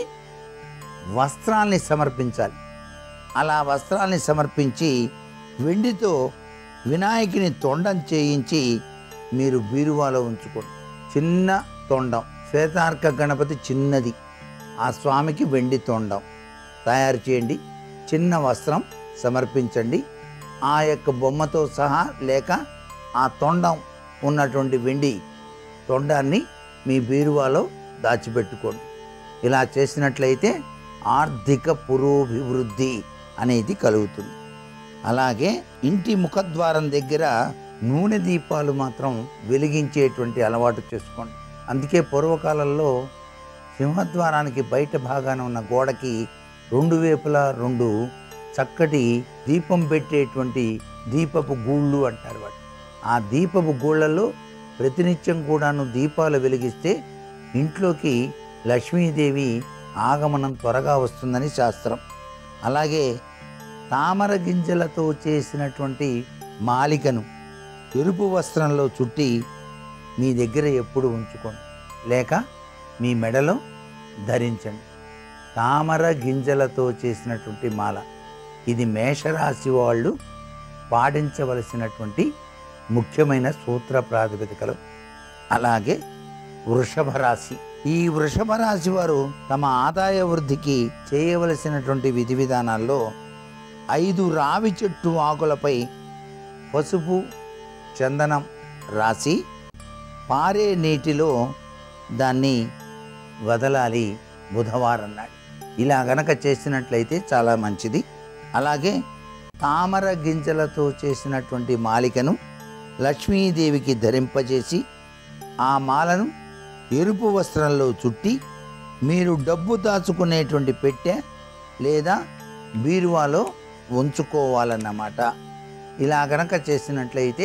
[SPEAKER 2] వస్త్రాల్ని సమర్పించాలి అలా వస్త్రాల్ని సమర్పించి వెండితో వినాయకుని తొండం చేయించి మీరు బీరువాలో ఉంచుకోండి చిన్న తొండం శ్వేతార్క గణపతి చిన్నది ఆ స్వామికి వెండి తొండం తయారు చేయండి చిన్న వస్త్రం సమర్పించండి ఆ యొక్క బొమ్మతో సహా లేక ఆ తొండం ఉన్నటువంటి వెండి తొండాన్ని మీ బీరువాలో దాచిపెట్టుకోండి ఇలా చేసినట్లయితే ఆర్థిక పురోభివృద్ధి అనేది కలుగుతుంది అలాగే ఇంటి ముఖద్వారం దగ్గర నూనె దీపాలు మాత్రం వెలిగించేటువంటి అలవాటు చేసుకోండి అందుకే పూర్వకాలంలో సింహద్వారానికి బయట భాగాన ఉన్న గోడకి రెండు వైపులా రెండు చక్కటి దీపం పెట్టేటువంటి దీపపు గూళ్ళు అంటారు వాటి ఆ దీపపు గూళ్ళలో ప్రతినిత్యం కూడాను దీపాలు వెలిగిస్తే ఇంట్లోకి లక్ష్మీదేవి ఆగమనం త్వరగా వస్తుందని శాస్త్రం అలాగే తామర గింజలతో చేసినటువంటి మాలికను ఎరుపు వస్త్రంలో చుట్టి మీ దగ్గర ఎప్పుడు ఉంచుకోండి లేక మీ మెడలో ధరించండి తామర గింజలతో చేసినటువంటి మాల ఇది మేషరాశి వాళ్ళు పాటించవలసినటువంటి ముఖ్యమైన సూత్ర ప్రాతిపదికలు అలాగే వృషభ రాశి ఈ వృషభ రాశి వారు తమ ఆదాయ వృద్ధికి చేయవలసినటువంటి విధి విధానాల్లో ఐదు రావి చెట్టు ఆకులపై పసుపు చందనం రాసి పారే నీటిలో దాన్ని వదలాలి బుధవారం నాడు ఇలా గనక చేసినట్లయితే చాలా మంచిది అలాగే తామర గింజలతో చేసినటువంటి మాలికను లక్ష్మీదేవికి ధరింపజేసి ఆ మాలను ఎరుపు వస్త్రంలో చుట్టి మీరు డబ్బు దాచుకునేటువంటి పెట్టె లేదా బీరువాలో ఉంచుకోవాలన్నమాట ఇలా గనక చేసినట్లయితే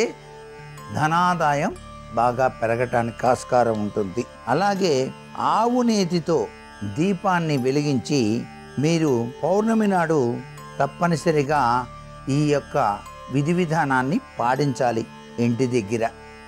[SPEAKER 2] ధనాదాయం బాగా పెరగటానికి ఆస్కారం ఉంటుంది అలాగే ఆవు నేతితో దీపాన్ని వెలిగించి మీరు పౌర్ణమి నాడు తప్పనిసరిగా ఈ యొక్క విధి విధానాన్ని పాటించాలి ఇంటి దగ్గర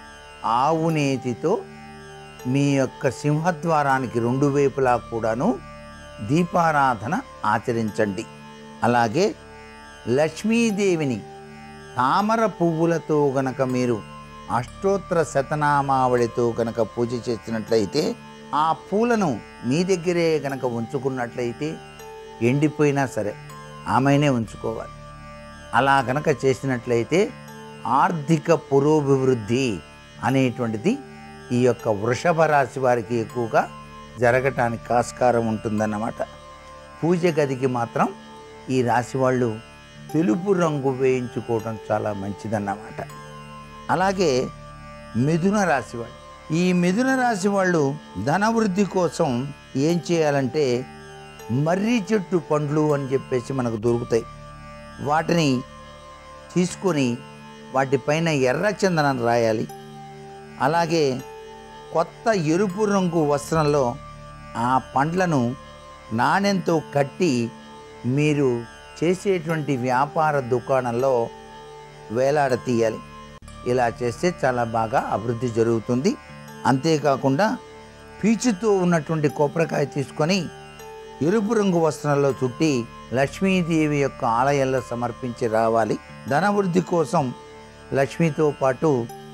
[SPEAKER 2] ఆవు నేతితో మీ యొక్క సింహద్వారానికి రెండు వైపులా కూడాను దీపారాధన ఆచరించండి అలాగే లక్ష్మీదేవిని తామర పువ్వులతో గనక మీరు అష్టోత్తర శతనామావళితో గనక పూజ చేసినట్లయితే ఆ పూలను మీ దగ్గరే గనక ఉంచుకున్నట్లయితే ఎండిపోయినా సరే ఆమెనే ఉంచుకోవాలి అలా గనక చేసినట్లయితే ఆర్థిక పురోభివృద్ధి అనేటువంటిది ఈ యొక్క వృషభ రాశి వారికి ఎక్కువగా జరగటానికి ఆస్కారం ఉంటుందన్నమాట పూజ గదికి మాత్రం ఈ రాశి వాళ్ళు తెలుపు రంగు వేయించుకోవడం చాలా మంచిదన్నమాట అలాగే మిథున రాశి వాళ్ళు ఈ మిథున రాశి వాళ్ళు ధనవృద్ధి కోసం ఏం చేయాలంటే మర్రి చెట్టు పండ్లు అని చెప్పేసి మనకు దొరుకుతాయి వాటిని తీసుకొని వాటిపైన ఎర్ర చందనం రాయాలి అలాగే కొత్త ఎరుపు రంగు వస్త్రంలో ఆ పండ్లను నాణ్యంతో కట్టి మీరు చేసేటువంటి వ్యాపార దుకాణంలో వేలాడతీయాలి ఇలా చేస్తే చాలా బాగా అభివృద్ధి జరుగుతుంది అంతేకాకుండా పీచుతో ఉన్నటువంటి కొబ్బరికాయ తీసుకొని ఎరుపు రంగు వస్త్రంలో చుట్టి లక్ష్మీదేవి యొక్క ఆలయంలో సమర్పించి రావాలి ధనవృద్ధి కోసం లక్ష్మితో పాటు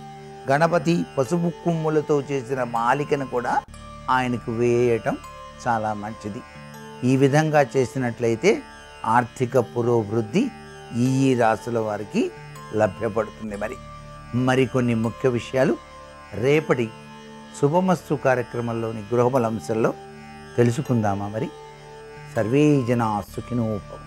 [SPEAKER 2] గణపతి పసుపు కుమ్ములతో చేసిన మాలికను కూడా ఆయనకు వేయటం చాలా మంచిది ఈ విధంగా చేసినట్లయితే ఆర్థిక పురోభివృద్ధి ఈ ఈ రాసుల వారికి లభ్యపడుతుంది మరి మరికొన్ని ముఖ్య విషయాలు రేపటి శుభమస్తు కార్యక్రమంలోని గృహబల అంశంలో తెలుసుకుందామా మరి సర్వే జనా సుఖినో భవంతు.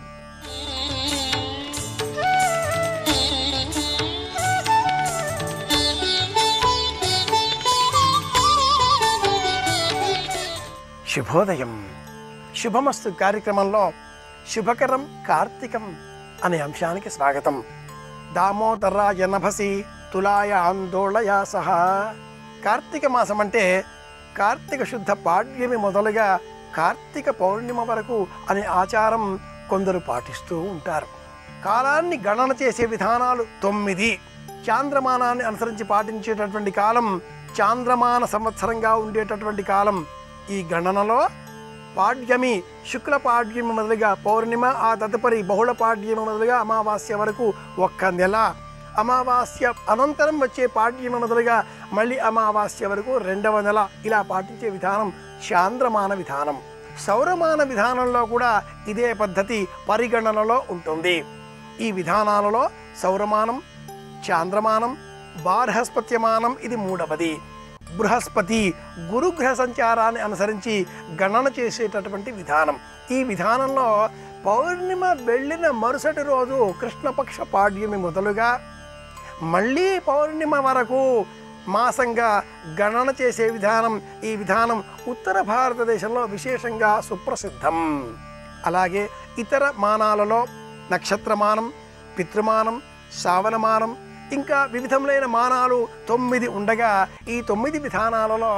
[SPEAKER 4] శుభోదయం శుభమస్తు కార్యక్రమంలో శుభకరం కార్తీకం అనే అంశానికి స్వాగతం దామోదరాయ నభసి తులాయ ఆందోళయ సహా కార్తీక మాసం అంటే కార్తీక శుద్ధ పాడ్యమి మొదలుగా కార్తీక పౌర్ణిమ వరకు అనే ఆచారం కొందరు పాటిస్తూ ఉంటారు కాలాన్ని గణన చేసే విధానాలు తొమ్మిది చాంద్రమానాన్ని అనుసరించి పాటించేటటువంటి కాలం చాంద్రమాన సంవత్సరంగా ఉండేటటువంటి కాలం ఈ గణనలో పాడ్యమి శుక్ల పాడ్యమి మొదలుగా పౌర్ణిమ ఆ తదుపరి బహుళ పాడ్యమి మొదలుగా అమావాస్య వరకు ఒక్క నెల అమావాస్య అనంతరం వచ్చే పాడ్యమి మొదలుగా మళ్ళీ అమావాస్య వరకు రెండవ నెల ఇలా పాటించే విధానం చాంద్రమాన విధానం సౌరమాన విధానంలో కూడా ఇదే పద్ధతి పరిగణనలో ఉంటుంది ఈ విధానాలలో సౌరమానం చాంద్రమానం బార్హస్పత్యమానం ఇది మూడవది బృహస్పతి గురుగ్రహ సంచారాన్ని అనుసరించి గణన చేసేటటువంటి విధానం ఈ విధానంలో పౌర్ణిమ వెళ్ళిన మరుసటి రోజు కృష్ణపక్ష పాడ్యమి మొదలుగా మళ్ళీ పౌర్ణిమ వరకు మాసంగా గణన చేసే విధానం ఈ విధానం ఉత్తర భారతదేశంలో విశేషంగా సుప్రసిద్ధం అలాగే ఇతర మానాలలో నక్షత్రమానం పితృమానం శ్రావణమానం ఇంకా వివిధములైన మానాలు తొమ్మిది ఉండగా ఈ తొమ్మిది విధానాలలో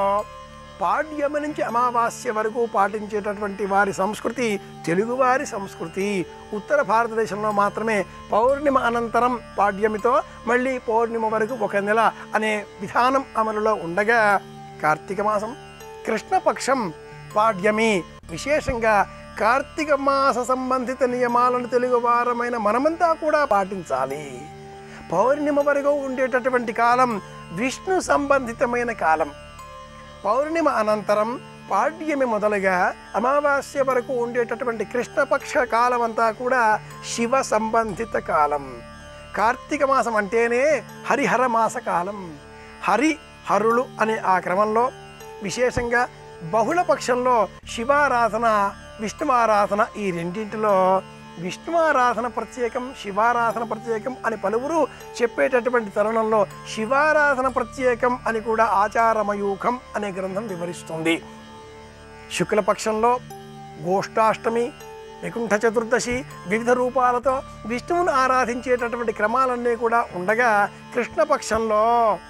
[SPEAKER 4] పాడ్యమ నుంచి అమావాస్య వరకు పాటించేటటువంటి వారి సంస్కృతి తెలుగువారి సంస్కృతి ఉత్తర భారతదేశంలో మాత్రమే పౌర్ణిమ అనంతరం పాడ్యమితో మళ్ళీ పౌర్ణిమ వరకు ఒక నెల అనే విధానం అమలులో ఉండగా కార్తీక మాసం కృష్ణపక్షం పాడ్యమి విశేషంగా కార్తీక మాస సంబంధిత నియమాలను తెలుగు వారమైన మనమంతా కూడా పాటించాలి పౌర్ణిమ వరకు ఉండేటటువంటి కాలం విష్ణు సంబంధితమైన కాలం పౌర్ణిమ అనంతరం పాడ్యమి మొదలుగా అమావాస్య వరకు ఉండేటటువంటి కృష్ణపక్ష కాలం అంతా కూడా శివ సంబంధిత కాలం కార్తీక మాసం అంటేనే హరిహర మాస కాలం హరి హరులు అనే ఆ క్రమంలో విశేషంగా బహుళ పక్షంలో శివారాధన విష్ణువారాధన ఈ రెండింటిలో విష్ణు ఆరాధన ప్రత్యేకం శివారాధన ప్రత్యేకం అని పలువురు చెప్పేటటువంటి తరుణంలో శివారాధన ప్రత్యేకం అని కూడా ఆచారమయూఖం అనే గ్రంథం వివరిస్తుంది శుక్లపక్షంలో గోష్ఠాష్టమి వైకుంఠ చతుర్దశి వివిధ రూపాలతో విష్ణువును ఆరాధించేటటువంటి క్రమాలన్నీ కూడా ఉండగా కృష్ణపక్షంలో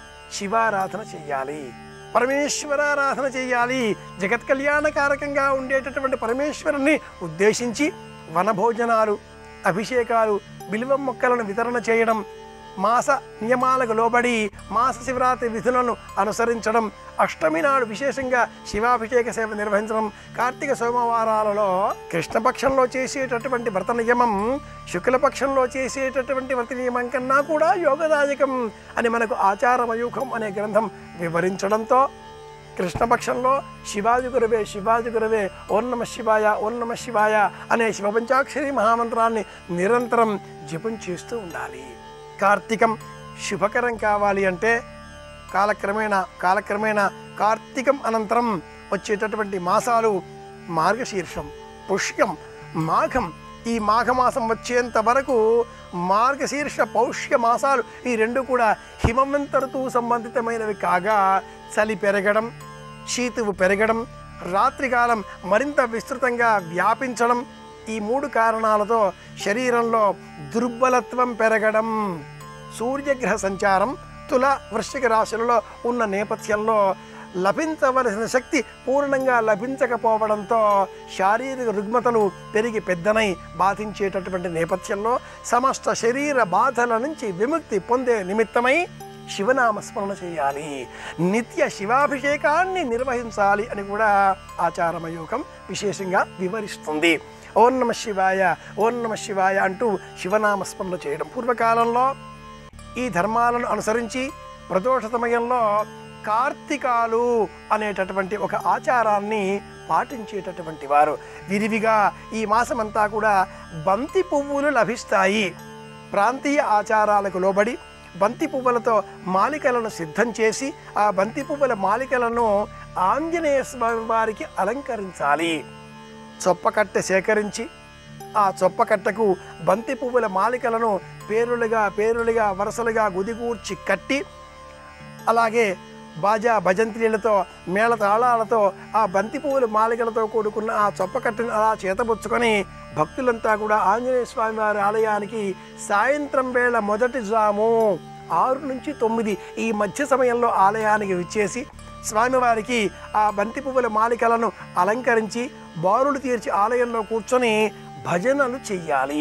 [SPEAKER 4] శివారాధన చెయ్యాలి పరమేశ్వరారాధన చెయ్యాలి జగత్ కళ్యాణకారకంగా ఉండేటటువంటి పరమేశ్వరుని ఉద్దేశించి వనభోజనాలు అభిషేకాలు బిల్వ మొక్కలను వితరణ చేయడం మాస నియమాలకు లోబడి మాస శివరాత్రి విధులను అనుసరించడం అష్టమి నాడు విశేషంగా శివాభిషేక సేవ నిర్వహించడం కార్తీక సోమవారాలలో కృష్ణపక్షంలో చేసేటటువంటి వ్రత నియమం శుక్లపక్షంలో చేసేటటువంటి వ్రత నియమం కన్నా కూడా యోగదాయకం అని మనకు ఆచారమయూఖం అనే గ్రంథం వివరించడంతో కృష్ణపక్షంలో శివాజి గురవే శివాజి గురవే ఓం నమ శివాయ ఓం నమ శివాయ అనే శివపంచాక్షరి మహామంత్రాన్ని నిరంతరం జపం చేస్తూ ఉండాలి కార్తీకం శుభకరం కావాలి అంటే కాలక్రమేణా కాలక్రమేణా కార్తీకం అనంతరం వచ్చేటటువంటి మాసాలు మార్గశీర్షం పుష్యం మాఘం ఈ మాఘమాసం వచ్చేంత వరకు మార్గశీర్ష పౌష్య మాసాలు ఈ రెండు కూడా హిమవంత ఋతువు సంబంధితమైనవి కాగా చలి పెరగడం శీతువు పెరగడం రాత్రికాలం మరింత విస్తృతంగా వ్యాపించడం ఈ మూడు కారణాలతో శరీరంలో దుర్బలత్వం పెరగడం సూర్యగ్రహ సంచారం తుల వృశ్చిక రాశులలో ఉన్న నేపథ్యంలో లభించవలసిన శక్తి పూర్ణంగా లభించకపోవడంతో శారీరక రుగ్మతలు పెరిగి పెద్దనై బాధించేటటువంటి నేపథ్యంలో సమస్త శరీర బాధల నుంచి విముక్తి పొందే నిమిత్తమై శివనామస్మరణ చేయాలి నిత్య శివాభిషేకాన్ని నిర్వహించాలి అని కూడా ఆచారమయోగం విశేషంగా వివరిస్తుంది ఓం నమ శివాయ ఓం నమ శివాయ అంటూ శివనామస్మరణ చేయడం పూర్వకాలంలో ఈ ధర్మాలను అనుసరించి ప్రదోష సమయంలో కార్తీకాలు అనేటటువంటి ఒక ఆచారాన్ని పాటించేటటువంటి వారు విరివిగా ఈ మాసమంతా కూడా బంతి పువ్వులు లభిస్తాయి ప్రాంతీయ ఆచారాలకు లోబడి బంతి పువ్వులతో మాలికలను సిద్ధం చేసి ఆ బంతి పువ్వుల మాలికలను ఆంజనేయ స్వామి వారికి అలంకరించాలి చొప్పకట్టె సేకరించి ఆ చొప్పకట్టకు బంతి పువ్వుల మాలికలను పేరులుగా పేరులుగా వరుసలుగా గుదిగూర్చి కట్టి అలాగే బాజా భజంత్రీలతో మేళ తాళాలతో ఆ బంతి పువ్వుల మాలికలతో కూడుకున్న ఆ చొప్పకట్టెను అలా చేతబుచ్చుకొని భక్తులంతా కూడా ఆంజనేయ స్వామి వారి ఆలయానికి సాయంత్రం వేళ మొదటి జాము ఆరు నుంచి తొమ్మిది ఈ మధ్య సమయంలో ఆలయానికి విచ్చేసి స్వామివారికి ఆ బంతి పువ్వుల మాలికలను అలంకరించి బారులు తీర్చి ఆలయంలో కూర్చొని భజనలు చెయ్యాలి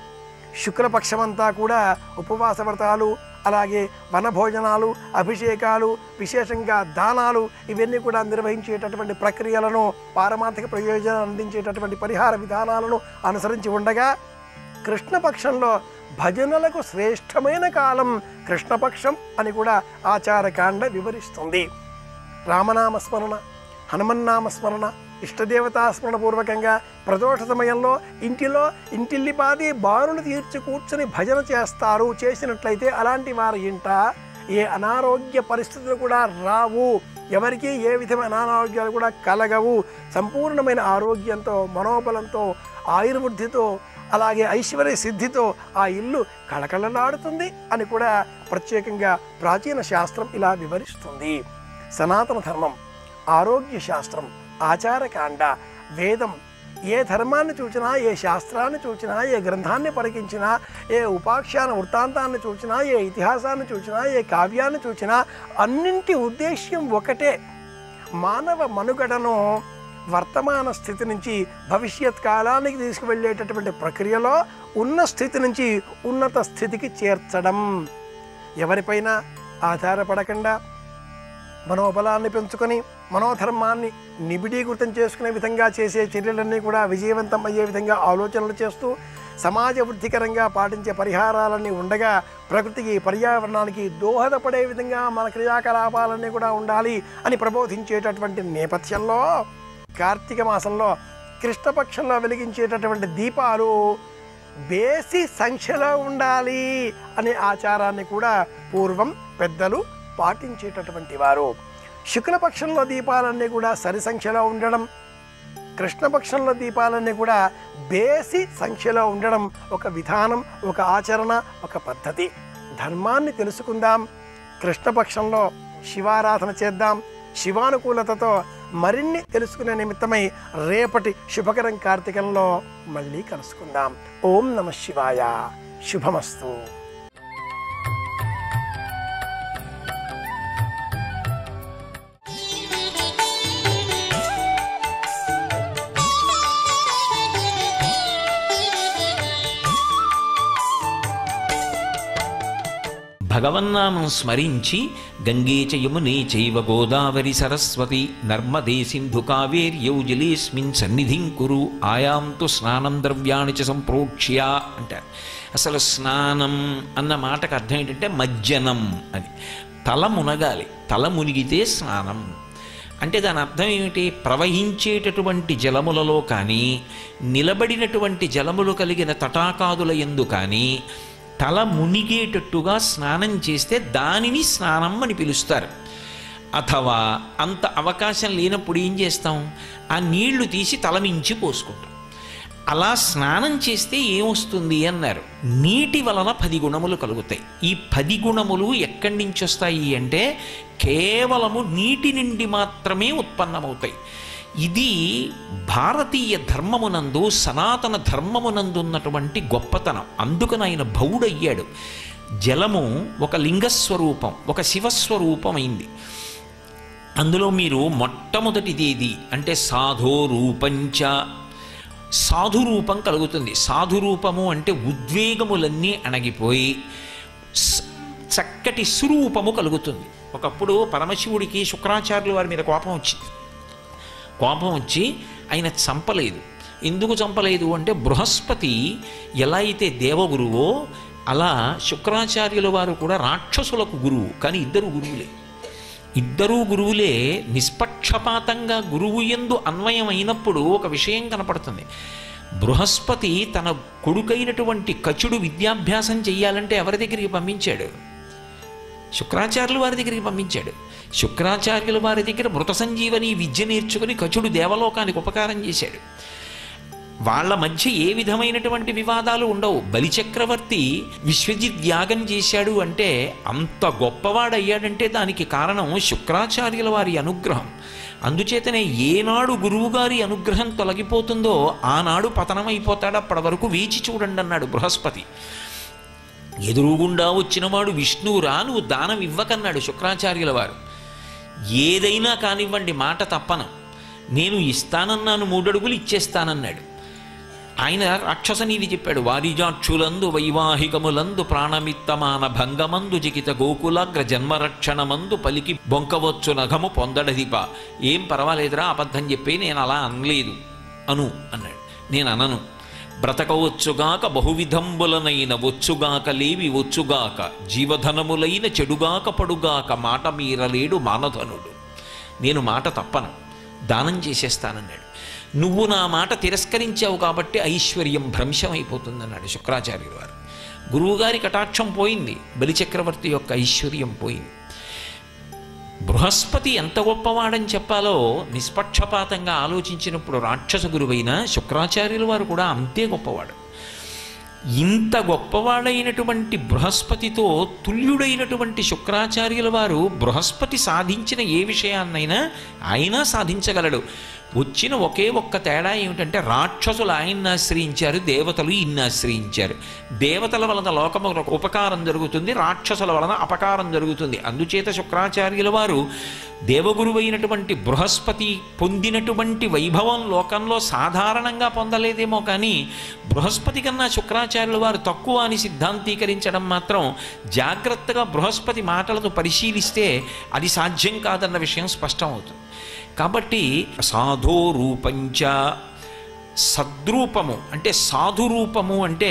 [SPEAKER 4] శుక్లపక్షమంతా కూడా ఉపవాస వ్రతాలు అలాగే వనభోజనాలు అభిషేకాలు విశేషంగా దానాలు ఇవన్నీ కూడా నిర్వహించేటటువంటి ప్రక్రియలను పారమార్థిక ప్రయోజనాలు అందించేటటువంటి పరిహార విధానాలను అనుసరించి ఉండగా కృష్ణపక్షంలో భజనలకు శ్రేష్టమైన కాలం కృష్ణపక్షం అని కూడా ఆచారకాండ వివరిస్తుంది రామనామస్మరణ హనుమన్నామస్మరణ ఇష్టదేవతాస్మరణ పూర్వకంగా ప్రదోష సమయంలో ఇంటిలో ఇంటిల్లిపాది బారులు తీర్చి కూర్చొని భజన చేస్తారు చేసినట్లయితే అలాంటి వారి ఇంట ఏ అనారోగ్య పరిస్థితులు కూడా రావు ఎవరికి ఏ విధమైన అనారోగ్యాలు కూడా కలగవు సంపూర్ణమైన ఆరోగ్యంతో మనోబలంతో ఆయుర్వృద్ధితో అలాగే ఐశ్వర్య సిద్ధితో ఆ ఇల్లు కళకళలాడుతుంది అని కూడా ప్రత్యేకంగా ప్రాచీన శాస్త్రం ఇలా వివరిస్తుంది సనాతన ధర్మం ఆరోగ్య శాస్త్రం ఆచారకాండ వేదం ఏ ధర్మాన్ని చూచినా ఏ శాస్త్రాన్ని చూచినా ఏ గ్రంథాన్ని పరికించినా ఏ ఉపాఖ్యాన వృత్తాంతాన్ని చూచినా ఏ ఇతిహాసాన్ని చూచినా ఏ కావ్యాన్ని చూచినా అన్నింటి ఉద్దేశ్యం ఒకటే మానవ మనుగడను వర్తమాన స్థితి నుంచి భవిష్యత్ కాలానికి తీసుకువెళ్ళేటటువంటి ప్రక్రియలో ఉన్న స్థితి నుంచి ఉన్నత స్థితికి చేర్చడం ఎవరిపైన ఆధారపడకుండా మనోబలాన్ని పెంచుకొని మనోధర్మాన్ని నిబిడీకృతం చేసుకునే విధంగా చేసే చర్యలన్నీ కూడా విజయవంతం అయ్యే విధంగా ఆలోచనలు చేస్తూ సమాజ వృద్ధికరంగా పాటించే పరిహారాలన్నీ ఉండగా ప్రకృతికి పర్యావరణానికి దోహదపడే విధంగా మన క్రియాకలాపాలన్నీ కూడా ఉండాలి అని ప్రబోధించేటటువంటి నేపథ్యంలో కార్తీక మాసంలో కృష్ణపక్షంలో వెలిగించేటటువంటి దీపాలు బేసి సంఖ్యలో ఉండాలి అనే ఆచారాన్ని కూడా పూర్వం పెద్దలు పాటించేటటువంటి వారు శుక్లపక్షంలో దీపాలన్నీ కూడా సరి సంఖ్యలో ఉండడం కృష్ణపక్షంలో దీపాలన్నీ కూడా బేసి సంఖ్యలో ఉండడం ఒక విధానం ఒక ఆచరణ ఒక పద్ధతి ధర్మాన్ని తెలుసుకుందాం కృష్ణపక్షంలో శివారాధన చేద్దాం శివానుకూలతతో మరిన్ని తెలుసుకునే నిమిత్తమై రేపటి శుభకరం కార్తీకంలో మళ్ళీ కలుసుకుందాం ఓం నమ శివాయ శుభమస్తు
[SPEAKER 5] భగవన్నామం స్మరించి గంగే చ యమునే చైవ గోదావరి సరస్వతి నర్మదే సింధు కావేర్యౌ జలేస్మిన్ సన్నిధిం కురు ఆయాంతు స్నానం ద్రవ్యాణి చ సంప్రోక్ష్య అంటారు అసలు స్నానం అన్న మాటకు అర్థం ఏంటంటే మజ్జనం అని తల మునగాలి తల మునిగితే స్నానం అంటే దాని అర్థం ఏమిటి ప్రవహించేటటువంటి జలములలో కానీ నిలబడినటువంటి జలములు కలిగిన తటాకాదుల ఎందు కానీ తల మునిగేటట్టుగా స్నానం చేస్తే దానిని స్నానం అని పిలుస్తారు అథవా అంత అవకాశం లేనప్పుడు ఏం చేస్తాం ఆ నీళ్లు తీసి తలమించి పోసుకుంటాం అలా స్నానం చేస్తే ఏమొస్తుంది అన్నారు నీటి వలన పది గుణములు కలుగుతాయి ఈ పది గుణములు ఎక్కడి నుంచి వస్తాయి అంటే కేవలము నీటి నుండి మాత్రమే ఉత్పన్నమవుతాయి ఇది భారతీయ ధర్మమునందు సనాతన ధర్మమునందు ఉన్నటువంటి గొప్పతనం అందుకని ఆయన భౌడయ్యాడు జలము ఒక లింగస్వరూపం ఒక శివస్వరూపం అయింది అందులో మీరు మొట్టమొదటిది ఏది అంటే సాధో రూపంచ సాధు రూపం కలుగుతుంది సాధు రూపము అంటే ఉద్వేగములన్నీ అణగిపోయి స- చక్కటి సురూపము కలుగుతుంది ఒకప్పుడు పరమశివుడికి శుక్రాచార్యుల వారి మీద కోపం వచ్చింది కోపం వచ్చి ఆయన చంపలేదు ఎందుకు చంపలేదు అంటే బృహస్పతి ఎలా అయితే దేవగురువో అలా శుక్రాచార్యుల వారు కూడా రాక్షసులకు గురువు కానీ ఇద్దరు గురువులే ఇద్దరూ గురువులే నిష్పక్షపాతంగా గురువు ఎందు అన్వయం అయినప్పుడు ఒక విషయం కనపడుతుంది బృహస్పతి తన కొడుకైనటువంటి కచుడు విద్యాభ్యాసం చెయ్యాలంటే ఎవరి దగ్గరికి పంపించాడు శుక్రాచార్యుల వారి దగ్గరికి పంపించాడు శుక్రాచార్యుల వారి దగ్గర మృత సంజీవని విద్య నేర్చుకుని కచుడు దేవలోకానికి ఉపకారం చేశాడు వాళ్ళ మధ్య ఏ విధమైనటువంటి వివాదాలు ఉండవు బలిచక్రవర్తి విశ్వజిత్ యాగం చేశాడు అంటే అంత గొప్పవాడయ్యాడంటే దానికి కారణం శుక్రాచార్యుల వారి అనుగ్రహం అందుచేతనే ఏనాడు గురువుగారి అనుగ్రహం తొలగిపోతుందో ఆనాడు పతనమైపోతాడు అప్పటి వరకు వేచి చూడండి అన్నాడు బృహస్పతి ఎదురుగుండా వచ్చినవాడు విష్ణువురా నువ్వు దానం ఇవ్వకన్నాడు శుక్రాచార్యుల వారు ఏదైనా కానివ్వండి మాట తప్పను నేను ఇస్తానన్నాను మూడడుగులు ఇచ్చేస్తానన్నాడు ఆయన రాక్షస నీతి చెప్పాడు వారిజాక్షులందు వైవాహికములందు ప్రాణమిత్తమాన భంగమందు జికిత గోకులాగ్ర జన్మరక్షణమందు పలికి బొంకవచ్చు నఘము పొందడదిప ఏం పర్వాలేదురా అబద్ధం చెప్పి నేను అలా అనలేదు అను అన్నాడు నేను అనను బ్రతకవచ్చుగాక బహువిధంబులనైన వచ్చుగాక లేవి వచ్చుగాక జీవధనములైన చెడుగాక పడుగాక మాట మీరలేడు మానధనుడు నేను మాట తప్పను దానం చేసేస్తానన్నాడు నువ్వు నా మాట తిరస్కరించావు కాబట్టి ఐశ్వర్యం భ్రంశమైపోతుందన్నాడు శుక్రాచార్యుల వారు గురువుగారి కటాక్షం పోయింది బలిచక్రవర్తి యొక్క ఐశ్వర్యం పోయింది బృహస్పతి ఎంత గొప్పవాడని చెప్పాలో నిష్పక్షపాతంగా ఆలోచించినప్పుడు రాక్షస గురువైన శుక్రాచార్యుల వారు కూడా అంతే గొప్పవాడు ఇంత గొప్పవాడైనటువంటి బృహస్పతితో తుల్యుడైనటువంటి శుక్రాచార్యుల వారు బృహస్పతి సాధించిన ఏ విషయాన్నైనా ఆయన సాధించగలడు వచ్చిన ఒకే ఒక్క తేడా ఏమిటంటే రాక్షసులు ఆయన్ని ఆశ్రయించారు దేవతలు ఇన్ని ఆశ్రయించారు దేవతల వలన లోకములకు ఉపకారం జరుగుతుంది రాక్షసుల వలన అపకారం జరుగుతుంది అందుచేత శుక్రాచార్యుల వారు దేవగురువైనటువంటి బృహస్పతి పొందినటువంటి వైభవం లోకంలో సాధారణంగా పొందలేదేమో కానీ బృహస్పతి కన్నా శుక్రాచార్యుల వారు తక్కువ అని సిద్ధాంతీకరించడం మాత్రం జాగ్రత్తగా బృహస్పతి మాటలను పరిశీలిస్తే అది సాధ్యం కాదన్న విషయం స్పష్టమవుతుంది కాబట్టి సాధో రూపంచ సద్రూపము అంటే సాధు రూపము అంటే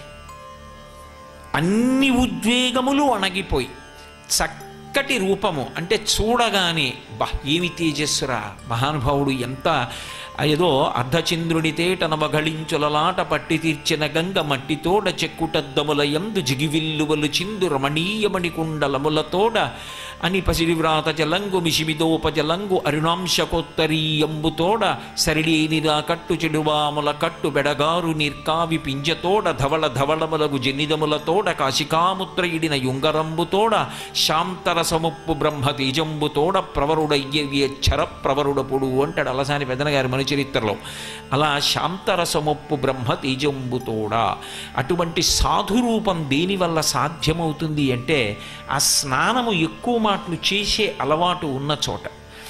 [SPEAKER 5] అన్ని ఉద్వేగములు అణగిపోయి చక్కటి రూపము అంటే చూడగానే బా ఏమి తేజస్సురా మహానుభావుడు ఎంత ఏదో అర్ధచంద్రుడి తేట నవగళించులలాట పట్టి తీర్చిన గంగ మట్టితోడ చెక్కుటద్దముల యందు జిగివిల్లువలు చిందు రమణీయమణి కుండలములతోడ అని పసిడివ్రాత జలంగు మిషిమిదోపజలంగు అరుణాంశకోత్తరీయంబుతోడ సరిడేనిరా కట్టు చెడువాముల కట్టు బెడగారు నిర్కావి పింజతోడ ధవళ ధవళములగు జనిదములతోడ కాశికాముద్ర ఇడిన యుంగరంబుతోడ శాంతరసముప్పు బ్రహ్మ తేజంబుతోడ ప్రవరుడయ్యవ్య క్షర ప్రవరుడపుడు అంటాడు అలసాని పెదన గారి మనుచరిత్రలో అలా శాంతరసముప్పు బ్రహ్మ తేజంబుతోడ అటువంటి సాధురూపం దేనివల్ల సాధ్యమవుతుంది అంటే ఆ స్నానము ఎక్కువ మాటలు చేసే అలవాటు ఉన్న చోట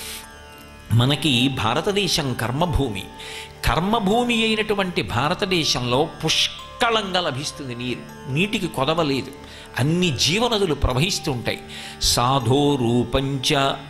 [SPEAKER 5] మనకి భారతదేశం కర్మభూమి కర్మభూమి అయినటువంటి భారతదేశంలో పుష్కళంగా లభిస్తుంది నీరు నీటికి కొదవలేదు అన్ని జీవనదులు ప్రవహిస్తుంటాయి సాధోరూపంచ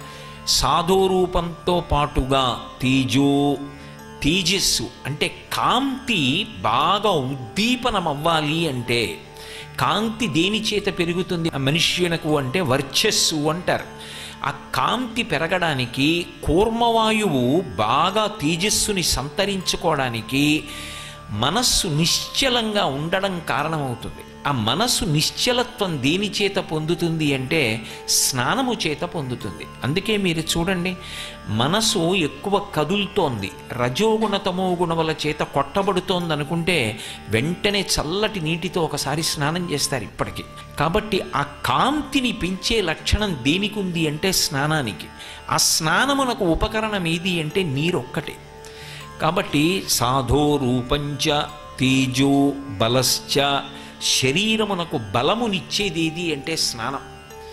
[SPEAKER 5] సాధోరూపంతో పాటుగా తేజో తేజస్సు అంటే కాంతి బాగా ఉద్దీపనం అవ్వాలి అంటే కాంతి దేని చేత పెరుగుతుంది ఆ మనుష్యునకు అంటే వర్చస్సు అంటారు ఆ కాంతి పెరగడానికి కూర్మవాయువు బాగా తేజస్సుని సంతరించుకోవడానికి మనస్సు నిశ్చలంగా ఉండడం కారణమవుతుంది ఆ మనస్సు నిశ్చలత్వం దేని చేత పొందుతుంది అంటే స్నానము చేత పొందుతుంది అందుకే మీరు చూడండి మనసు ఎక్కువ కదులుతోంది రజోగుణ తమో గుణముల చేత కొట్టబడుతోంది అనుకుంటే వెంటనే చల్లటి నీటితో ఒకసారి స్నానం చేస్తారు ఇప్పటికీ కాబట్టి ఆ కాంతిని పెంచే లక్షణం దేనికి ఉంది అంటే స్నానానికి ఆ స్నానమునకు ఉపకరణం ఏది అంటే నీరొక్కటే కాబట్టి సాధో రూపంచ తేజో బలశ్చ శరీరమునకు బలమునిచ్చేది ఏది అంటే స్నానం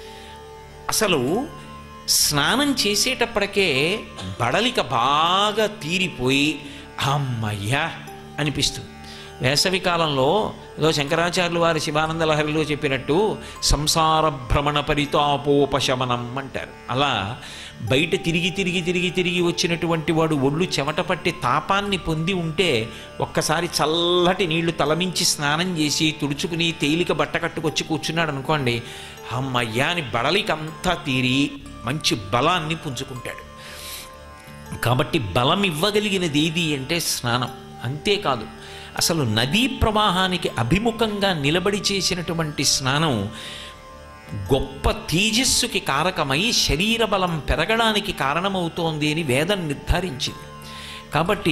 [SPEAKER 5] అసలు స్నానం చేసేటప్పటికే బడలిక బాగా తీరిపోయి అమ్మయ్యా అనిపిస్తుంది వేసవి కాలంలో ఏదో శంకరాచార్యులు వారి శివానంద లహరిలో చెప్పినట్టు సంసార భ్రమణ పరితాపోపశమనం అంటారు అలా బయట తిరిగి తిరిగి తిరిగి తిరిగి వచ్చినటువంటి వాడు ఒళ్ళు చెమట పట్టి తాపాన్ని పొంది ఉంటే ఒక్కసారి చల్లటి నీళ్లు తలమించి స్నానం చేసి తుడుచుకుని తేలిక బట్ట కట్టుకొచ్చి కూర్చున్నాడు అనుకోండి అమ్మయ్యా అని బడలికంతా తీరి మంచి బలాన్ని పుంజుకుంటాడు కాబట్టి బలం ఇవ్వగలిగినది ఏది అంటే స్నానం అంతేకాదు అసలు నదీ ప్రవాహానికి అభిముఖంగా నిలబడి చేసినటువంటి స్నానం గొప్ప తేజస్సుకి కారకమై శరీర బలం పెరగడానికి కారణమవుతోంది అని వేదం నిర్ధారించింది కాబట్టి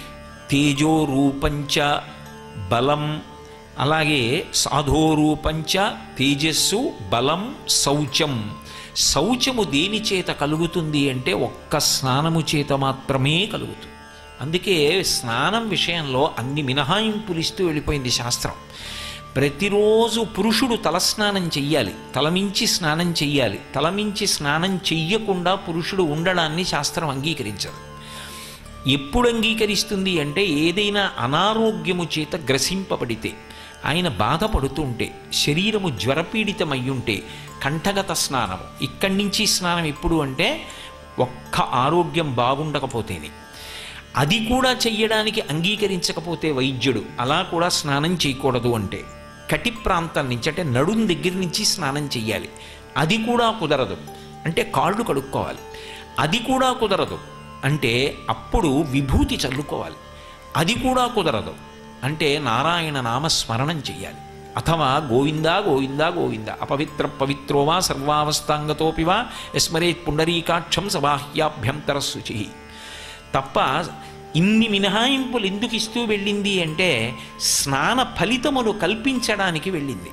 [SPEAKER 5] తేజోరూపంచ బలం అలాగే సాధోరూపంచ తేజస్సు బలం శౌచం శౌచము దేని చేత కలుగుతుంది అంటే ఒక్క స్నానము చేత మాత్రమే కలుగుతుంది అందుకే స్నానం విషయంలో అన్ని మినహాయింపులు ఇస్తూ వెళ్ళిపోయింది శాస్త్రం ప్రతిరోజు పురుషుడు తలస్నానం చెయ్యాలి తలమించి స్నానం చెయ్యాలి తలమించి స్నానం చెయ్యకుండా పురుషుడు ఉండడాన్ని శాస్త్రం అంగీకరించదు ఎప్పుడు అంగీకరిస్తుంది అంటే ఏదైనా అనారోగ్యము చేత గ్రసింపబడితే ఆయన బాధపడుతుంటే శరీరము జ్వరపీడితమయ్యుంటే కంఠగత స్నానము ఇక్కడి నుంచి స్నానం ఎప్పుడు అంటే ఒక్క ఆరోగ్యం బాగుండకపోతేనే అది కూడా చెయ్యడానికి అంగీకరించకపోతే వైద్యుడు అలా కూడా స్నానం చేయకూడదు అంటే కటి ప్రాంతం నుంచి అంటే నడుం దగ్గర నుంచి స్నానం చెయ్యాలి అది కూడా కుదరదు అంటే కాళ్ళు కడుక్కోవాలి అది కూడా కుదరదు అంటే అప్పుడు విభూతి చల్లుకోవాలి అది కూడా కుదరదు అంటే నారాయణ నామస్మరణం చెయ్యాలి అథవా గోవిందా గోవిందా గోవింద అపవిత్ర పవిత్రోవా సర్వావస్థాంగతోపివా యస్మరేత్ పుండరీకాక్షం సబాహ్యాభ్యంతర శుచి తప్ప ఇన్ని మినహాయింపులు ఎందుకు ఇస్తూ వెళ్ళింది అంటే స్నాన ఫలితమును కల్పించడానికి వెళ్ళింది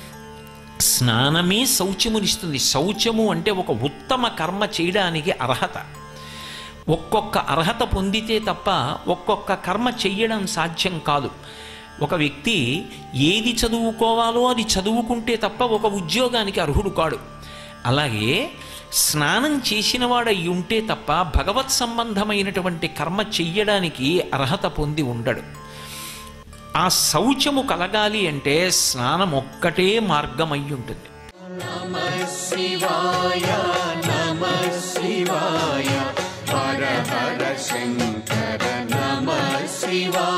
[SPEAKER 5] స్నానమే శౌచమునిస్తుంది శౌచము అంటే ఒక ఉత్తమ కర్మ చేయడానికి అర్హత ఒక్కొక్క అర్హత పొందితే తప్ప ఒక్కొక్క కర్మ చెయ్యడం సాధ్యం కాదు ఒక వ్యక్తి ఏది చదువుకోవాలో అది చదువుకుంటే తప్ప ఒక ఉద్యోగానికి అర్హుడు కాడు అలాగే స్నానం చేసినవాడై ఉంటే తప్ప భగవత్ సంబంధమైనటువంటి కర్మ చెయ్యడానికి అర్హత పొంది ఉండడు ఆ శౌచము కలగాలి అంటే స్నానం ఒక్కటే మార్గం అయి ఉంటుంది
[SPEAKER 6] శివాయ హర హర శంకర నమ శివాయ